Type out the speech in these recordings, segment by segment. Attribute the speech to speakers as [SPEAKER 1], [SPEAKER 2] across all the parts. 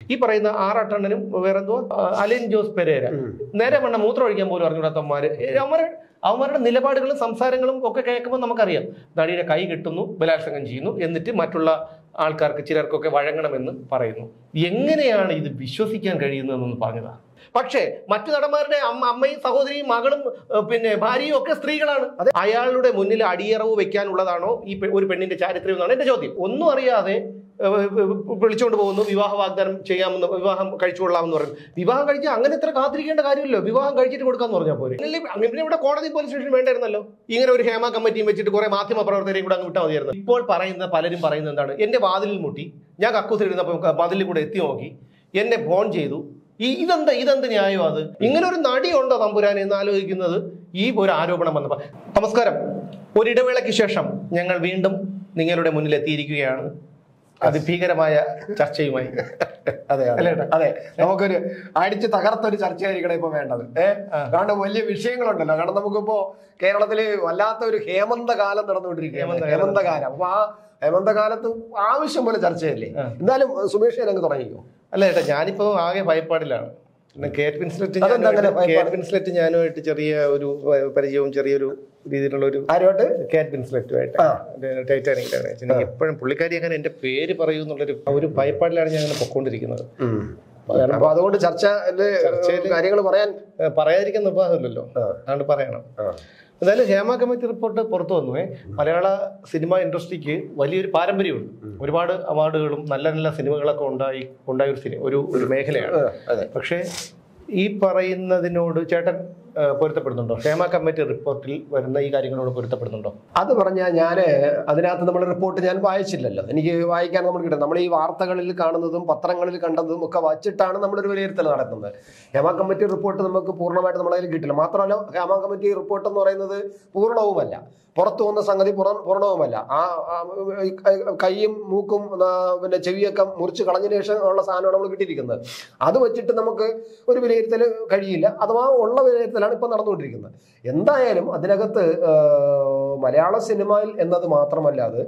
[SPEAKER 1] ഈ പറയുന്ന ആറാട്ടണ്ണനും വേറെ എന്തോ അലിൻ ജോസ് പെരേര നേരെ വണ്ണം മൂത്രം ഒഴിക്കാൻ പോലും അറിഞ്ഞൂടാത്തവന്മാര് അവന്മാർ അവന്മാരുടെ നിലപാടുകളും സംസാരങ്ങളും ഒക്കെ കേൾക്കുമ്പോൾ നമുക്കറിയാം നടിയുടെ കൈ കിട്ടുന്നു ബലാത്സംഗം ചെയ്യുന്നു എന്നിട്ട് മറ്റുള്ള ആൾക്കാർക്ക് ചിലർക്കൊക്കെ വഴങ്ങണമെന്ന് പറയുന്നു എങ്ങനെയാണ് ഇത് വിശ്വസിക്കാൻ കഴിയുന്നതെന്ന് പറഞ്ഞതാ പക്ഷേ മറ്റു നടന്മാരുടെ അമ്മ അമ്മയും സഹോദരിയും മകളും ഏഹ്, പിന്നെ ഭാര്യയും ഒക്കെ സ്ത്രീകളാണ് അത് അയാളുടെ മുന്നിൽ അടിയറവ് വെക്കാനുള്ളതാണോ ഈ പെ- ഒരു പെണ്ണിന്റെ ചാരിത്രം എന്നാണ് എന്റെ ചോദ്യം ഒന്നും അറിയാതെ ഏഹ്, വിളിച്ചുകൊണ്ട് പോകുന്നു വിവാഹ വാഗ്ദാനം ചെയ്യാമെന്ന് വിവാഹം കഴിച്ചുകൊള്ളാമെന്ന് പറയുന്നു വിവാഹം കഴിച്ചാൽ അങ്ങനെ ഇത്ര കാത്തിരിക്കേണ്ട കാര്യമില്ലല്ലോ വിവാഹം കഴിച്ചിട്ട് കൊടുക്കാന്ന് പറഞ്ഞാൽ പോരെ ഇല്ലേ, അങ്ങനെ പിന്നെ ഇവിടെ കോടതി പോലീസ് സ്റ്റേഷൻ വേണ്ടായിരുന്നല്ലോ ഇങ്ങനെ ഒരു ഹേമ കമ്മിറ്റിയും വെച്ചിട്ട് കുറെ മാധ്യമ പ്രവർത്തകരെയും കൂടെ അങ്ങ് വിട്ടാൽ മതിയായിരുന്നു ഇപ്പോൾ പറയുന്ന പലരും പറയുന്നത് എന്താണ് എന്റെ വാതിലിൽ മുട്ടി ഞാൻ കക്കൂസിലിരുന്നപ്പോൾ വാതിലിൽ കൂടെ എത്തി നോക്കി എന്നെ ഫോൺ ചെയ്തു ഈ ഇതെന്താ ഇതെന്ത് ന്യായം അത് ഇങ്ങനെ ഒരു നടിയുണ്ടോ തമ്പുരാൻ എന്ന് ആലോചിക്കുന്നത് ഈ ഒരു ആരോപണം വന്നപ്പോൾ നമസ്കാരം ഒരിടവേളയ്ക്ക് ശേഷം ഞങ്ങൾ വീണ്ടും നിങ്ങളുടെ മുന്നിൽ എത്തിയിരിക്കുകയാണ് അതിഭീകരമായ ചർച്ചയുമായി
[SPEAKER 2] അതെ
[SPEAKER 1] അല്ലേ
[SPEAKER 2] അതെ
[SPEAKER 1] ഏട്ടാ?
[SPEAKER 2] അതെ നമുക്കൊരു അടിച്ച് തകർത്തൊരു ചർച്ചയായിരിക്കണം ഇപ്പൊ വേണ്ടത് ഏഹ് കാരണം വലിയ വിഷയങ്ങളുണ്ടല്ലോ കാരണം നമുക്കിപ്പോ കേരളത്തില് വല്ലാത്ത ഒരു ഹേമന്ത കാലം നടന്നുകൊണ്ടിരിക്കുകയാണ്
[SPEAKER 1] ഹേമന്ത കാലം.
[SPEAKER 2] ഹേമന്ത കാലം അപ്പൊ ആ ഹേമന്ത കാലത്ത് ആവശ്യം പോലെ ചർച്ചയല്ലേ
[SPEAKER 1] ആ.
[SPEAKER 2] എന്തായാലും സുമേഷ് അങ്ങ് തുടങ്ങിക്കോ
[SPEAKER 1] അല്ല ഏട്ടാ ഞാനിപ്പോ ആകെ ഭയപ്പാടിലാണ് പിന്നെ കേറ്റ് വിൻസ്ലെറ്റ്
[SPEAKER 2] അതെന്താ അങ്ങനെ
[SPEAKER 1] ഞാനുമായിട്ട്
[SPEAKER 2] ഭയപ്പാട്?
[SPEAKER 1] കേറ്റ് വിൻസ്ലെറ്റ് ഞാനുമായിട്ട് ചെറിയ ഒരു പ- പരിചയവും ചെറിയൊരു രീതിയിലുള്ള ഒരു
[SPEAKER 2] ആരോട്ട്
[SPEAKER 1] കാറ്റ് വിൻസ്ലെറ്റുമായിട്ട്
[SPEAKER 2] ആ.
[SPEAKER 1] ടൈറ്റാനിക്കിലാണ് എനിക്ക് എപ്പോഴും പുള്ളിക്കാരി അങ്ങനെ എന്റെ പേര് പറയൂ എന്നുള്ളൊരു ഒരു ഭയപ്പാടിലാണ് ഞാൻ അങ്ങനെ പൊക്കോണ്ടിരിക്കുന്നത്
[SPEAKER 2] അപ്പൊ അതുകൊണ്ട് ചർച്ച
[SPEAKER 1] ചർച്ചയില്
[SPEAKER 2] കാര്യങ്ങൾ പറയാൻ
[SPEAKER 1] ഏഹ് പറയാതിരിക്കാൻ നിർവാഹമില്ലല്ലോ
[SPEAKER 2] ആ.
[SPEAKER 1] അതുകൊണ്ട് പറയണം
[SPEAKER 2] ആ.
[SPEAKER 1] എന്തായാലും ഹേമ കമ്മിറ്റി റിപ്പോർട്ട് പുറത്തു വന്നു ഏ. മലയാള സിനിമ ഇൻഡസ്ട്രിക്ക് വലിയൊരു പാരമ്പര്യമുണ്ട് ഒരുപാട് അവാർഡുകളും നല്ല നല്ല സിനിമകളൊക്കെ ഉണ്ടായി ഉണ്ടായ ഒരു സിനിമ ഒരു ഒരു മേഖലയാണ്
[SPEAKER 2] ആ, അതെ
[SPEAKER 1] പക്ഷേ ഈ പറയുന്നതിനോട് ചേട്ടൻ ഏഹ്, പൊരുത്തപ്പെടുന്നുണ്ടോ ഹേമ കമ്മിറ്റി റിപ്പോർട്ടിൽ വരുന്ന ഈ കാര്യങ്ങളോട് പൊരുത്തപ്പെടുന്നുണ്ടോ
[SPEAKER 2] അത് പറഞ്ഞാൽ ഞാൻ അതിനകത്ത് നമ്മൾ റിപ്പോർട്ട് ഞാൻ വായിച്ചില്ലല്ലോ എനിക്ക് വായിക്കാൻ നമ്മൾ കിട്ടും നമ്മൾ ഈ വാർത്തകളിൽ കാണുന്നതും പത്രങ്ങളിൽ കണ്ടതും ഒക്കെ വച്ചിട്ടാണ് നമ്മളൊരു വിലയിരുത്തൽ നടത്തുന്നത് ഹേമ കമ്മിറ്റി റിപ്പോർട്ട് നമുക്ക് പൂർണ്ണമായിട്ട് നമ്മുടെ കയ്യിൽ കിട്ടില്ല മാത്രമല്ല ഹേമ കമ്മിറ്റി റിപ്പോർട്ട് എന്ന് പറയുന്നത് പൂർണ്ണവുമല്ല പുറത്തു വന്ന സംഗതി പുറ- പൂർണ്ണവുമല്ല ആ ആ, ഈ കൈ- കൈയും മൂക്കും ആ, പിന്നെ ചെവിയൊക്കെ മുറിച്ച് കളഞ്ഞതിന് ശേഷം ഉള്ള സാധനമാണ് നമ്മൾ കിട്ടിയിരിക്കുന്നത് അത് വെച്ചിട്ട് നമുക്ക് ഒരു വിലയിരുത്തൽ കഴിയില്ല അഥവാ ഉള്ള വിലയിരുത്തലാണ് ഇപ്പം നടന്നുകൊണ്ടിരിക്കുന്നത് എന്തായാലും അതിനകത്ത് ആ, മലയാള സിനിമയിൽ എന്നത് മാത്രമല്ല അത്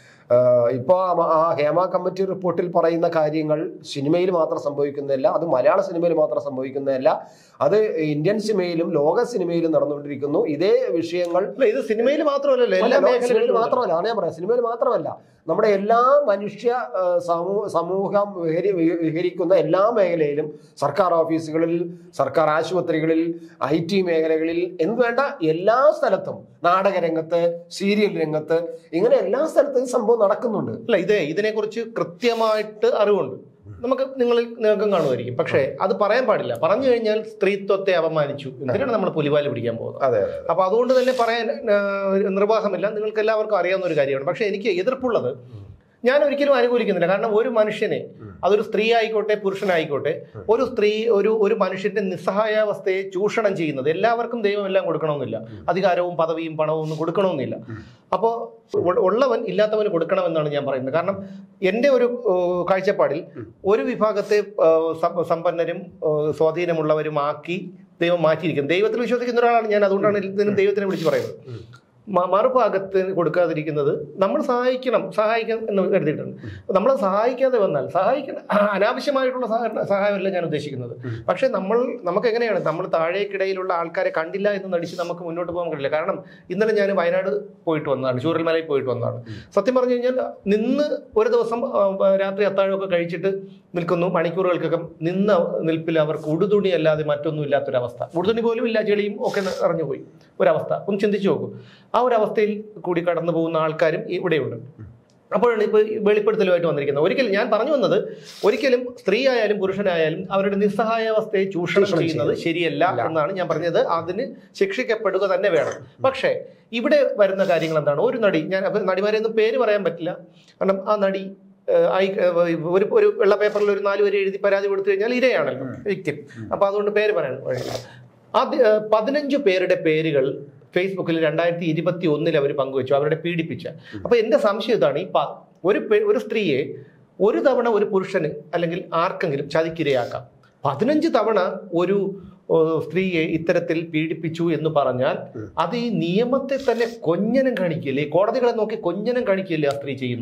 [SPEAKER 2] ഇപ്പോൾ ആ ഹേമ കമ്മിറ്റി റിപ്പോർട്ടിൽ പറയുന്ന കാര്യങ്ങൾ സിനിമയിൽ മാത്രം സംഭവിക്കുന്നതല്ല അത് മലയാള സിനിമയിൽ മാത്രം സംഭവിക്കുന്നതല്ല അത് ഇന്ത്യൻ സിനിമയിലും ലോക സിനിമയിലും നടന്നുകൊണ്ടിരിക്കുന്നു ഇതേ വിഷയങ്ങൾ
[SPEAKER 1] അല്ല ഇത് സിനിമയിൽ മാത്രമല്ലല്ലോ എല്ലാ
[SPEAKER 2] അല്ല, സിനിമയിൽ
[SPEAKER 1] മേഖലകളിലും
[SPEAKER 2] മാത്രമല്ല അതാണ് ഞാൻ പറയാം സിനിമയിൽ മാത്രമല്ല നമ്മുടെ എല്ലാ മനുഷ്യ ആ, സമൂ- സമൂഹം വിഹരി വി- വിഹരിക്കുന്ന എല്ലാ മേഖലയിലും സർക്കാർ ഓഫീസുകളിൽ സർക്കാർ ആശുപത്രികളിൽ ഐ ടി മേഖലകളിൽ എന്ന് വേണ്ട എല്ലാ സ്ഥലത്തും നാടകരംഗത്ത് സീരിയൽ രംഗത്ത് ഇങ്ങനെ എല്ലാ സ്ഥലത്തും ഈ സംഭവം നടക്കുന്നുണ്ട്
[SPEAKER 1] അല്ല ഇതേ ഇതിനെക്കുറിച്ച് കൃത്യമായിട്ട് അറിവുണ്ട് നമുക്ക് നിങ്ങളിൽ നിങ്ങൾക്കും കാണുമായിരിക്കും പക്ഷേ അത് പറയാൻ പാടില്ല പറഞ്ഞു കഴിഞ്ഞാൽ സ്ത്രീത്വത്തെ അപമാനിച്ചു എന്തിനാണ് നമ്മൾ പുലിവാല് പിടിക്കാൻ പോകുന്നത്
[SPEAKER 2] അതെ
[SPEAKER 1] അപ്പൊ അതുകൊണ്ട് തന്നെ പറയാൻ ആ, നിർവാഹമില്ല നിങ്ങൾക്ക് എല്ലാവർക്കും അറിയാവുന്ന ഒരു കാര്യമാണ് പക്ഷേ എനിക്ക് എതിർപ്പുള്ളത് ഞാൻ ഒരിക്കലും അനുകൂലിക്കുന്നില്ല കാരണം ഒരു മനുഷ്യനെ അതൊരു സ്ത്രീ ആയിക്കോട്ടെ പുരുഷനായിക്കോട്ടെ ഒരു സ്ത്രീ ഒരു ഒരു മനുഷ്യന്റെ നിസ്സഹായാവസ്ഥയെ ചൂഷണം ചെയ്യുന്നത് എല്ലാവർക്കും ദൈവം എല്ലാം കൊടുക്കണമെന്നില്ല അധികാരവും പദവിയും പണവും ഒന്നും കൊടുക്കണമെന്നില്ല അപ്പോൾ ഉള്ളവൻ ഇല്ലാത്തവന് കൊടുക്കണമെന്നാണ് ഞാൻ പറയുന്നത് കാരണം എൻ്റെ ഒരു ഏഹ്, കാഴ്ചപ്പാടിൽ ഒരു വിഭാഗത്തെ ഏഹ്, സമ്പ- സമ്പന്നരും ഏഹ്, സ്വാധീനമുള്ളവരുമാക്കി ദൈവം മാറ്റിയിരിക്കുന്നത് ദൈവത്തിൽ വിശ്വസിക്കുന്ന ഒരാളാണ് ഞാൻ അതുകൊണ്ടാണ് ഇതിനും ദൈവത്തിനെ വിളിച്ച് പറയുന്നത് മ- മറുഭാഗത്ത് കൊടുക്കാതിരിക്കുന്നത് നമ്മൾ സഹായിക്കണം സഹായിക്കണം എന്ന് കരുതിയിട്ടുണ്ട് നമ്മൾ സഹായിക്കാതെ വന്നാൽ സഹായിക്കണം അനാവശ്യമായിട്ടുള്ള സഹായ- സഹായമല്ല ഞാൻ ഉദ്ദേശിക്കുന്നത് പക്ഷേ നമ്മൾ നമുക്ക് എങ്ങനെയാണ് നമ്മൾ താഴേക്കിടയിലുള്ള ആൾക്കാരെ കണ്ടില്ല എന്ന് നടിച്ച് നമുക്ക് മുന്നോട്ട് പോകാൻ കഴിയില്ല കാരണം ഇന്നലെ ഞാൻ വയനാട് പോയിട്ട് വന്നതാണ് ചൂരൽമലയിൽ പോയിട്ട് വന്നതാണ് സത്യം പറഞ്ഞു കഴിഞ്ഞാൽ നിന്ന് ഒരു ദിവസം ആ, രാത്രി അത്താഴമൊക്കെ കഴിച്ചിട്ട് നിൽക്കുന്നു മണിക്കൂറുകൾക്കൊക്കെ നിന്ന നിൽപ്പിൽ അവർക്ക് ഉടുതുണി അല്ലാതെ മറ്റൊന്നും ഇല്ലാത്തൊരവസ്ഥ ഉടുതുണി പോലും ഇല്ല ചെളിയും ഒക്കെ നിറഞ്ഞു പോയി ഒരവസ്ഥ ഒന്ന് ചിന്തിച്ചു നോക്കൂ ആ ഒരു അവസ്ഥയിൽ കൂടി കടന്നു പോകുന്ന ആൾക്കാരും ഇവിടെയുണ്ട് അപ്പോഴാണ് ഇപ്പോൾ വെളിപ്പെടുത്തലുമായിട്ട് വന്നിരിക്കുന്നത് ഒരിക്കലും ഞാൻ പറഞ്ഞു വന്നത് ഒരിക്കലും സ്ത്രീ ആയാലും പുരുഷനായാലും അവരുടെ നിസ്സഹായാവസ്ഥയെ ചൂഷണം
[SPEAKER 2] ചൂഷണം
[SPEAKER 1] ചെയ്യുന്നത് ശരിയല്ല എന്നാണ് ഞാൻ പറഞ്ഞത് അതിന് ശിക്ഷിക്കപ്പെടുക തന്നെ വേണം പക്ഷേ ഇവിടെ വരുന്ന കാര്യങ്ങൾ എന്താണ് ഒരു നടി ഞാൻ അപ്പൊ നടിമാരെ ഒന്നും പേര് പറയാൻ പറ്റില്ല കാരണം ആ നടി ഏഹ്, ആയി ഏഹ്, ഒരു ഒരു വെള്ള പേപ്പറിൽ ഒരു നാല് വരെ എഴുതി പരാതി കൊടുത്തു കഴിഞ്ഞാൽ ഇരയാണല്ലോ വിക്ടിം അപ്പൊ അതുകൊണ്ട് പേര് പറയാൻ വഴിയില്ല അത് ഏഹ്, പതിനഞ്ച് പേരുടെ പേരുകൾ ഫേസ്ബുക്കിൽ രണ്ടായിരത്തി ഇരുപത്തി ഒന്നിൽ അവർ പങ്കുവച്ചു അവരുടെ പീഡിപ്പിച്ച അപ്പൊ എന്റെ സംശയം ഇതാണ് ഈ പ- ഒരു പെ- ഒരു സ്ത്രീയെ ഒരു തവണ ഒരു പുരുഷന് അല്ലെങ്കിൽ ആർക്കെങ്കിലും ചതിക്കിരയാക്കാം പതിനഞ്ച് തവണ ഒരു ഏഹ്, സ്ത്രീയെ ഇത്തരത്തിൽ പീഡിപ്പിച്ചു എന്ന് പറഞ്ഞാൽ അത് ഈ നിയമത്തെ തന്നെ കൊഞ്ഞനം കാണിക്കില്ലേ കോടതികളെ നോക്കി കൊഞ്ഞനം കാണിക്കില്ലേ ആ സ്ത്രീ ചെയ്യുന്നത്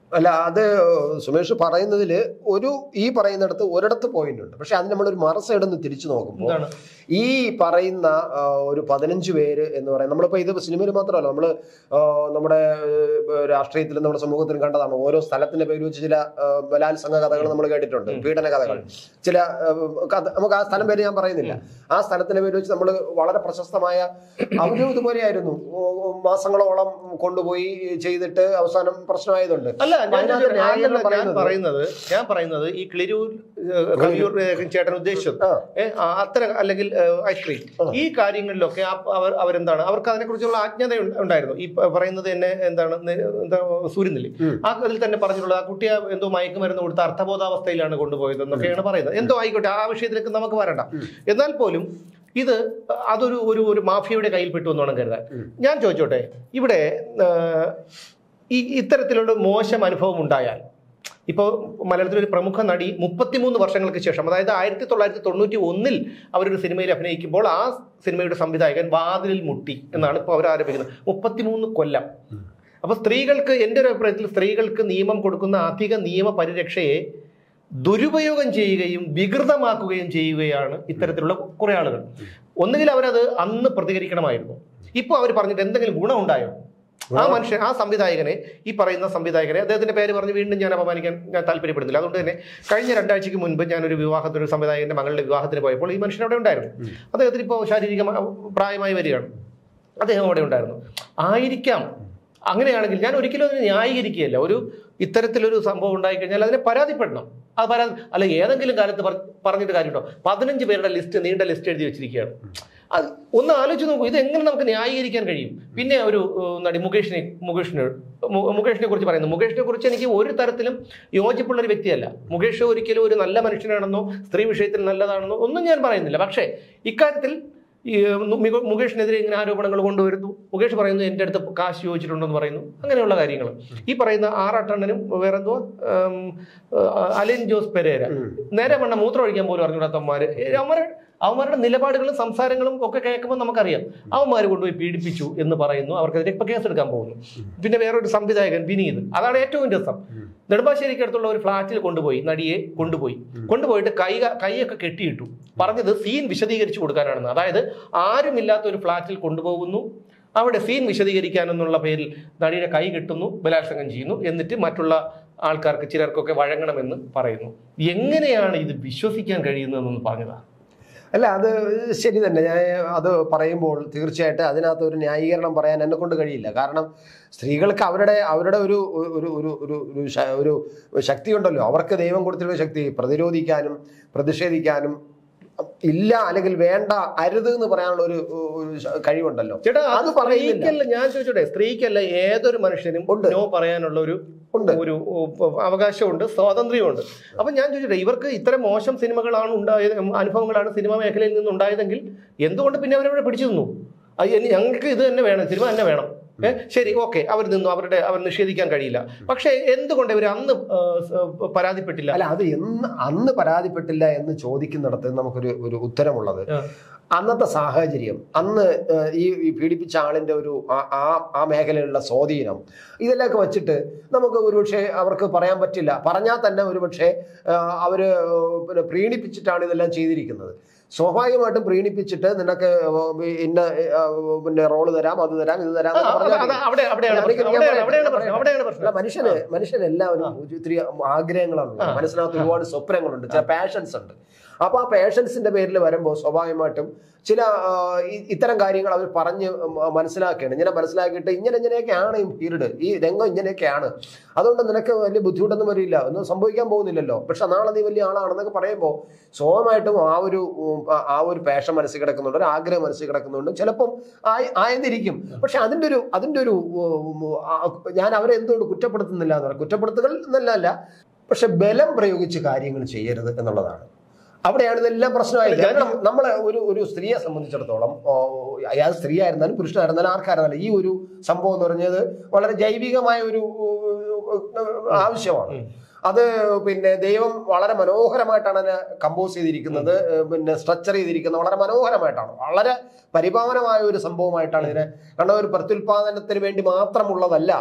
[SPEAKER 2] അല്ല അത് സുമേഷ് പറയുന്നതിൽ ഒരു ഈ പറയുന്നിടത്ത് ഒരിടത്ത് പോയിന്റ് ഉണ്ട് പക്ഷെ അത് നമ്മളൊരു മറ സൈഡിൽ നിന്ന് തിരിച്ചു നോക്കുമ്പോൾ
[SPEAKER 1] എന്താണ്
[SPEAKER 2] ഈ പറയുന്ന ആ, ഒരു പതിനഞ്ച് പേര് എന്ന് പറയുന്നത് നമ്മളിപ്പോൾ ഇത് സിനിമയിൽ മാത്രമല്ല നമ്മൾ നമ്മുടെ ഏഹ്, രാഷ്ട്രീയത്തിലും നമ്മുടെ സമൂഹത്തിലും കണ്ടതാണ് ഓരോ സ്ഥലത്തിന്റെ പേര് വെച്ച് ചില ആ, ബലാത്സംഗ കഥകൾ നമ്മൾ കേട്ടിട്ടുണ്ട് പീഡന കഥകൾ ചില ആ, കഥ നമുക്ക് ആ സ്ഥലം പേര് ഞാൻ പറയുന്നില്ല ആ സ്ഥലത്തിന്റെ പേര് വെച്ച് നമ്മൾ വളരെ പ്രശസ്തമായ അവരും ഇതുപോലെയായിരുന്നു ഓ, ഓ, മാസങ്ങളോളം കൊണ്ടുപോയി ചെയ്തിട്ട് അവസാനം പ്രശ്നമായതുണ്ട്
[SPEAKER 1] അല്ല ഞാൻ
[SPEAKER 2] അതിനകത്ത്
[SPEAKER 1] ചോദിച്ചോട്ടെ,
[SPEAKER 2] ന്യായീകരണം
[SPEAKER 1] ഞാൻ
[SPEAKER 2] പറയുന്നത്
[SPEAKER 1] പറയുന്നത് ഞാൻ പറയുന്നത് ഈ ക്ലിരൂർ ഏഹ്, കവിയൂർ ഏഹ്, ചേട്ടൻ ഉദ്ദേശിച്ചത്
[SPEAKER 2] ആ.
[SPEAKER 1] ഏഹ്, ആ, അത്തരം അല്ലെങ്കിൽ ഏഹ്, ഐസ്ക്രീം ഈ കാര്യങ്ങളിലൊക്കെ ആ- അവർ അവരെന്താണ് അവർക്ക് അതിനെക്കുറിച്ചുള്ള ആജ്ഞത ഉണ്ട- ഉണ്ടായിരുന്നു ഈ പ- പറയുന്നത് തന്നെ എന്താണ് നെ- എന്താ സൂര്യനില് ആ അതിൽ തന്നെ പറഞ്ഞിട്ടുള്ളത് ആ കുട്ടിയെ എന്തോ മയക്കുമരുന്ന് കൊടുത്ത അർത്ഥബോധാവസ്ഥയിലാണ് കൊണ്ടുപോയത് എന്നൊക്കെയാണ് പറയുന്നത് എന്തോ ആയിക്കോട്ടെ ആ വിഷയത്തിലേക്ക് നമുക്ക് വരണ്ട എന്നാൽ പോലും ഇത് അതൊരു ഒരു ഒരു മാഫിയയുടെ കയ്യിൽപ്പെട്ടു എന്ന് വേണം കരുതാൻ ഞാൻ ചോദിച്ചോട്ടെ ഇവിടെ ഏഹ്, ഈ ഇത്തരത്തിലുള്ള മോശം അനുഭവം ഉണ്ടായാൽ ഇപ്പോൾ മലയാളത്തിലെ ഒരു പ്രമുഖ നടി മുപ്പത്തിമൂന്ന് വർഷങ്ങൾക്ക് ശേഷം അതായത് ആയിരത്തി തൊള്ളായിരത്തി തൊണ്ണൂറ്റി ഒന്നിൽ അവരൊരു സിനിമയിൽ അഭിനയിക്കുമ്പോൾ ആ സിനിമയുടെ സംവിധായകൻ വാതിലിൽ മുട്ടി എന്നാണ് ഇപ്പോൾ അവർ ആരംഭിക്കുന്നത് മുപ്പത്തിമൂന്ന് കൊല്ലം അപ്പോൾ സ്ത്രീകൾക്ക് എൻ്റെ ഒരു അഭിപ്രായത്തിൽ സ്ത്രീകൾക്ക് നിയമം കൊടുക്കുന്ന അധിക നിയമ പരിരക്ഷയെ ദുരുപയോഗം ചെയ്യുകയും വികൃതമാക്കുകയും ചെയ്യുകയാണ് ഇത്തരത്തിലുള്ള കുറെ ആളുകൾ ഒന്നുകിൽ അവരത് അന്ന് പ്രതികരിക്കണമായിരുന്നു ഇപ്പോൾ അവർ പറഞ്ഞിട്ട് എന്തെങ്കിലും ഗുണമുണ്ടായോ ആ മനുഷ്യൻ ആ സംവിധായകനെ ഈ പറയുന്ന സംവിധായകനെ അദ്ദേഹത്തിന്റെ പേര് പറഞ്ഞ് വീണ്ടും ഞാൻ അപമാനിക്കാൻ ഞാൻ താല്പര്യപ്പെടുന്നില്ല അതുകൊണ്ട് തന്നെ കഴിഞ്ഞ രണ്ടാഴ്ചയ്ക്ക് മുൻപ് ഞാനൊരു വിവാഹത്തിന് ഒരു സംവിധായകന്റെ മകളുടെ വിവാഹത്തിന് പോയപ്പോൾ ഈ മനുഷ്യൻ അവിടെ ഉണ്ടായിരുന്നു അദ്ദേഹത്തിന് ഇപ്പോൾ ശാരീരിക പ്രായമായി വരികയാണ് അദ്ദേഹം അവിടെ ഉണ്ടായിരുന്നു ആയിരിക്കാം അങ്ങനെയാണെങ്കിൽ ഞാൻ ഒരിക്കലും അതിനെ ന്യായീകരിക്കുകയല്ല ഒരു ഇത്തരത്തിലൊരു സംഭവം ഉണ്ടായിക്കഴിഞ്ഞാൽ അതിനെ പരാതിപ്പെടണം അത് പരാതി അല്ല ഏതെങ്കിലും കാലത്ത് പറ- പറഞ്ഞിട്ട് കാര്യമുണ്ടോ പതിനഞ്ച് പേരുടെ ലിസ്റ്റ് നീണ്ട ലിസ്റ്റ് എഴുതി വെച്ചിരിക്കുകയാണ് അത് ഒന്ന് ആലോചിച്ച് നോക്കൂ ഇത് എങ്ങനെ നമുക്ക് ന്യായീകരിക്കാൻ കഴിയും പിന്നെ ഒരു ഏഹ്, നടി മുകേഷിനെ മുകേഷിനെ മു- മുകേഷിനെ കുറിച്ച് പറയുന്നു മുകേഷിനെ കുറിച്ച് എനിക്ക് ഒരു തരത്തിലും യോജിപ്പുള്ള ഒരു വ്യക്തിയല്ല മുകേഷ് ഒരിക്കലും ഒരു നല്ല മനുഷ്യനാണെന്നോ സ്ത്രീ വിഷയത്തിൽ നല്ലതാണെന്നോ ഒന്നും ഞാൻ പറയുന്നില്ല പക്ഷേ ഇക്കാര്യത്തിൽ ഈ മു- മിക- മുകേഷിനെതിരെ ഇങ്ങനെ ആരോപണങ്ങൾ കൊണ്ടുവരുന്നു മുകേഷ് പറയുന്നു എൻ്റെ അടുത്ത് കാശ് ചോദിച്ചിട്ടുണ്ടെന്ന് പറയുന്നു അങ്ങനെയുള്ള കാര്യങ്ങൾ ഈ പറയുന്ന ആറാട്ടണ്ണനും വേറെന്തോ ഉം, ആ, അലിൻ ജോസ് പെരേര നേരെ വണ്ണം മൂത്രം ഒഴിക്കാൻ പോലും അറിഞ്ഞൂടാത്തവന്മാര് അവന്മാരെ അവന്മാരുടെ നിലപാടുകളും സംസാരങ്ങളും ഒക്കെ കേൾക്കുമ്പോൾ നമുക്കറിയാം അവന്മാർ കൊണ്ടുപോയി പീഡിപ്പിച്ചു എന്ന് പറയുന്നു അവർക്കെതിരെ ഇപ്പൊ കേസ് എടുക്കാൻ പോകുന്നു പിന്നെ വേറൊരു സംവിധായകൻ വിനീത് അതാണ് ഏറ്റവും രസം നെടുമ്പാശ്ശേരിക്ക് അടുത്തുള്ള ഒരു ഫ്ലാറ്റിൽ കൊണ്ടുപോയി നടിയെ കൊണ്ടുപോയി കൊണ്ടുപോയിട്ട് കൈ കൈയൊക്കെ കെട്ടിയിട്ടു പറഞ്ഞത് സീൻ വിശദീകരിച്ചു കൊടുക്കാനാണെന്ന് അതായത് ആരുമില്ലാത്ത ഒരു ഫ്ലാറ്റിൽ കൊണ്ടുപോകുന്നു അവിടെ സീൻ വിശദീകരിക്കാനെന്നുള്ള പേരിൽ നടിയുടെ കൈ കെട്ടുന്നു ബലാത്സംഗം ചെയ്യുന്നു എന്നിട്ട് മറ്റുള്ള ആൾക്കാർക്ക് ചിലർക്കൊക്കെ വഴങ്ങണമെന്ന് പറയുന്നു എങ്ങനെയാണ് ഇത് വിശ്വസിക്കാൻ കഴിയുന്നതെന്ന് പറഞ്ഞതാണ്
[SPEAKER 2] അല്ല അത് ശരി തന്നെ ഞാൻ അത് പറയുമ്പോൾ തീർച്ചയായിട്ടും അതിനകത്ത് ഒരു ന്യായീകരണം പറയാൻ എന്നെ കൊണ്ട് കഴിയില്ല കാരണം സ്ത്രീകൾക്ക് അവരുടെ അവരുടെ ഒരു ഒരു ഒരു ഒരു ഒരു ശ- ഒരു ശക്തി ഉണ്ടല്ലോ അവർക്ക് ദൈവം കൊടുത്തിട്ടുള്ള ശക്തി പ്രതിരോധിക്കാനും പ്രതിഷേധിക്കാനും ഇല്ല അല്ലെങ്കിൽ വേണ്ട അരുത് എന്ന് പറയാനുള്ള ഒരു ഒരു ശ- കഴിവുണ്ടല്ലോ
[SPEAKER 1] ചേട്ടാ അത്
[SPEAKER 2] അത് പറയുന്നില്ല.
[SPEAKER 1] സ്ത്രീക്കല്ല ഞാൻ ചോദിച്ചോട്ടെ സ്ത്രീക്കല്ല ഏതൊരു മനുഷ്യനും
[SPEAKER 2] ഉണ്ട്.
[SPEAKER 1] നോ പറയാനുള്ള ഒരു
[SPEAKER 2] ഉണ്ട്.
[SPEAKER 1] ഒരു ഉ- അവകാശമുണ്ട് സ്വാതന്ത്ര്യമുണ്ട് അപ്പൊ ഞാൻ ചോദിച്ചോട്ടെ ഇവർക്ക് ഇത്തരം മോശം സിനിമകളാണ് ഉണ്ടായത് അനുഭവങ്ങളാണ് സിനിമാ മേഖലയിൽ നിന്ന് ഉണ്ടായതെങ്കിൽ എന്തുകൊണ്ട് പിന്നെ അവരവിടെ പിടിച്ചു നിന്നു അത് ഇനി ഞങ്ങൾക്ക് ഇത് തന്നെ വേണം സിനിമ തന്നെ വേണം ഏ ശരി ഓക്കെ അവർ നിന്നു അവരുടെ അവർ നിഷേധിക്കാൻ കഴിയില്ല പക്ഷേ എന്തുകൊണ്ട് ഇവർ അന്ന് ആ, സ- പരാതിപ്പെട്ടില്ല
[SPEAKER 2] അല്ല അത് എന്ന് അന്ന് പരാതിപ്പെട്ടില്ല എന്ന് ചോദിക്കുന്നിടത്ത് നമുക്കൊരു ഒരു ഉത്തരമുള്ളത്
[SPEAKER 1] ആ.
[SPEAKER 2] അന്നത്തെ സാഹചര്യം അന്ന് ഏഹ്, ഈ ഈ പീഡിപ്പിച്ച ആളിന്റെ ഒരു ആ- ആ ആ മേഖലയിലുള്ള സ്വാധീനം ഇതെല്ലാം വെച്ചിട്ട് നമുക്ക് ഒരുപക്ഷെ അവർക്ക് പറയാൻ പറ്റില്ല പറഞ്ഞാൽ തന്നെ ഒരുപക്ഷെ ഏഹ്, അവര് ഏഹ്, പിന്നെ പ്രീണിപ്പിച്ചിട്ടാണ് ഇതെല്ലാം ചെയ്തിരിക്കുന്നത് സ്വാഭാവികമായിട്ടും പ്രീണിപ്പിച്ചിട്ട് നിനക്ക് ഏഹ്, ഇന്ന ഏഹ്, പിന്നെ റോള് തരാം അത് തരാം ഇത് തരാം
[SPEAKER 1] ആ,
[SPEAKER 2] എന്നൊക്കെ
[SPEAKER 1] അത്
[SPEAKER 2] പറഞ്ഞാൽ
[SPEAKER 1] അത് അവിടെ അവിടെയാണ്
[SPEAKER 2] ഞാനിങ്ങനെ
[SPEAKER 1] പ്രശ്നം. അവിടെയാണ്
[SPEAKER 2] ഞാൻ
[SPEAKER 1] അവിടെയാണ്
[SPEAKER 2] പറയട്ടെ,
[SPEAKER 1] പ്രശ്നം
[SPEAKER 2] ഞാൻ
[SPEAKER 1] അവിടെയാണ്
[SPEAKER 2] അല്ല
[SPEAKER 1] പ്രശ്നം
[SPEAKER 2] മനുഷ്യന് മനുഷ്യനെല്ലാവരും ഒത്തിരി ആഗ്രഹങ്ങളാണ്
[SPEAKER 1] ആ.
[SPEAKER 2] മനസ്സിനകത്ത് ഒരുപാട് സ്വപ്നങ്ങളുണ്ട് ചില പാഷൻസ് ഉണ്ട് അപ്പൊ ആ പാഷൻസിന്റെ പേരിൽ വരുമ്പോൾ സ്വാഭാവികമായിട്ടും ചില ആ, ഇ- ഇത്തരം കാര്യങ്ങൾ അവർ പറഞ്ഞ് മ- മനസ്സിലാക്കുകയാണ് ഇങ്ങനെ മനസ്സിലാക്കിയിട്ട് ഇങ്ങനെ ഇങ്ങനെയൊക്കെയാണ് ഈ പീരീഡ് ഈ രംഗം ഇങ്ങനെയൊക്കെയാണ് അതുകൊണ്ട് നിനക്ക് വലിയ ബുദ്ധിമുട്ടൊന്നും വരില്ല ഒന്നും സംഭവിക്കാൻ പോകുന്നില്ലല്ലോ പക്ഷെ നാളെ നീ വലിയ ആളാണെന്നൊക്കെ പറയുമ്പോൾ സ്വാഭാവികമായിട്ടും ആ ഒരു ഉം, ആ- ആ ഒരു പാഷൻ മനസ്സിൽ കിടക്കുന്നുണ്ട് ഒരു ആഗ്രഹം മനസ്സിൽ കിടക്കുന്നുണ്ട് ചിലപ്പം ആയി ആയെന്നിരിക്കും പക്ഷെ അതിന്റെ ഒരു അതിന്റെ ഒരു ഉം, ആ, ഞാൻ അവരെ എന്തുകൊണ്ട് കുറ്റപ്പെടുത്തുന്നില്ല എന്ന് പറയാം കുറ്റപ്പെടുത്തുകൾ എന്നല്ല പക്ഷെ ബലം പ്രയോഗിച്ച് കാര്യങ്ങൾ ചെയ്യരുത് എന്നുള്ളതാണ് അവിടെയാണ് ഇതെല്ലാം പ്രശ്നമായത്
[SPEAKER 1] അല്ല, ഞാൻ-
[SPEAKER 2] കാരണം നമ്മളെ ഒരു ഒരു സ്ത്രീയെ സംബന്ധിച്ചിടത്തോളം ഓ, അയാൾ സ്ത്രീ ആയിരുന്നാലും പുരുഷനായിരുന്നാലും ആർക്കായിരുന്നാലും ഈ ഒരു സംഭവം എന്ന് പറഞ്ഞത് വളരെ ജൈവികമായ ഒരു ഉം, ആവശ്യമാണ്
[SPEAKER 1] ഉം.
[SPEAKER 2] അത് പിന്നെ ദൈവം വളരെ മനോഹരമായിട്ടാണ് അതിനെ കമ്പോസ് ചെയ്തിരിക്കുന്നത് ഏഹ് പിന്നെ സ്ട്രക്ചർ ചെയ്തിരിക്കുന്നത് വളരെ മനോഹരമായിട്ടാണ് വളരെ പരിപാവനമായ ഒരു സംഭവമായിട്ടാണ് ഇതിനെ കാരണം ഒരു പ്രത്യുൽപാദനത്തിന് വേണ്ടി മാത്രമുള്ളതല്ല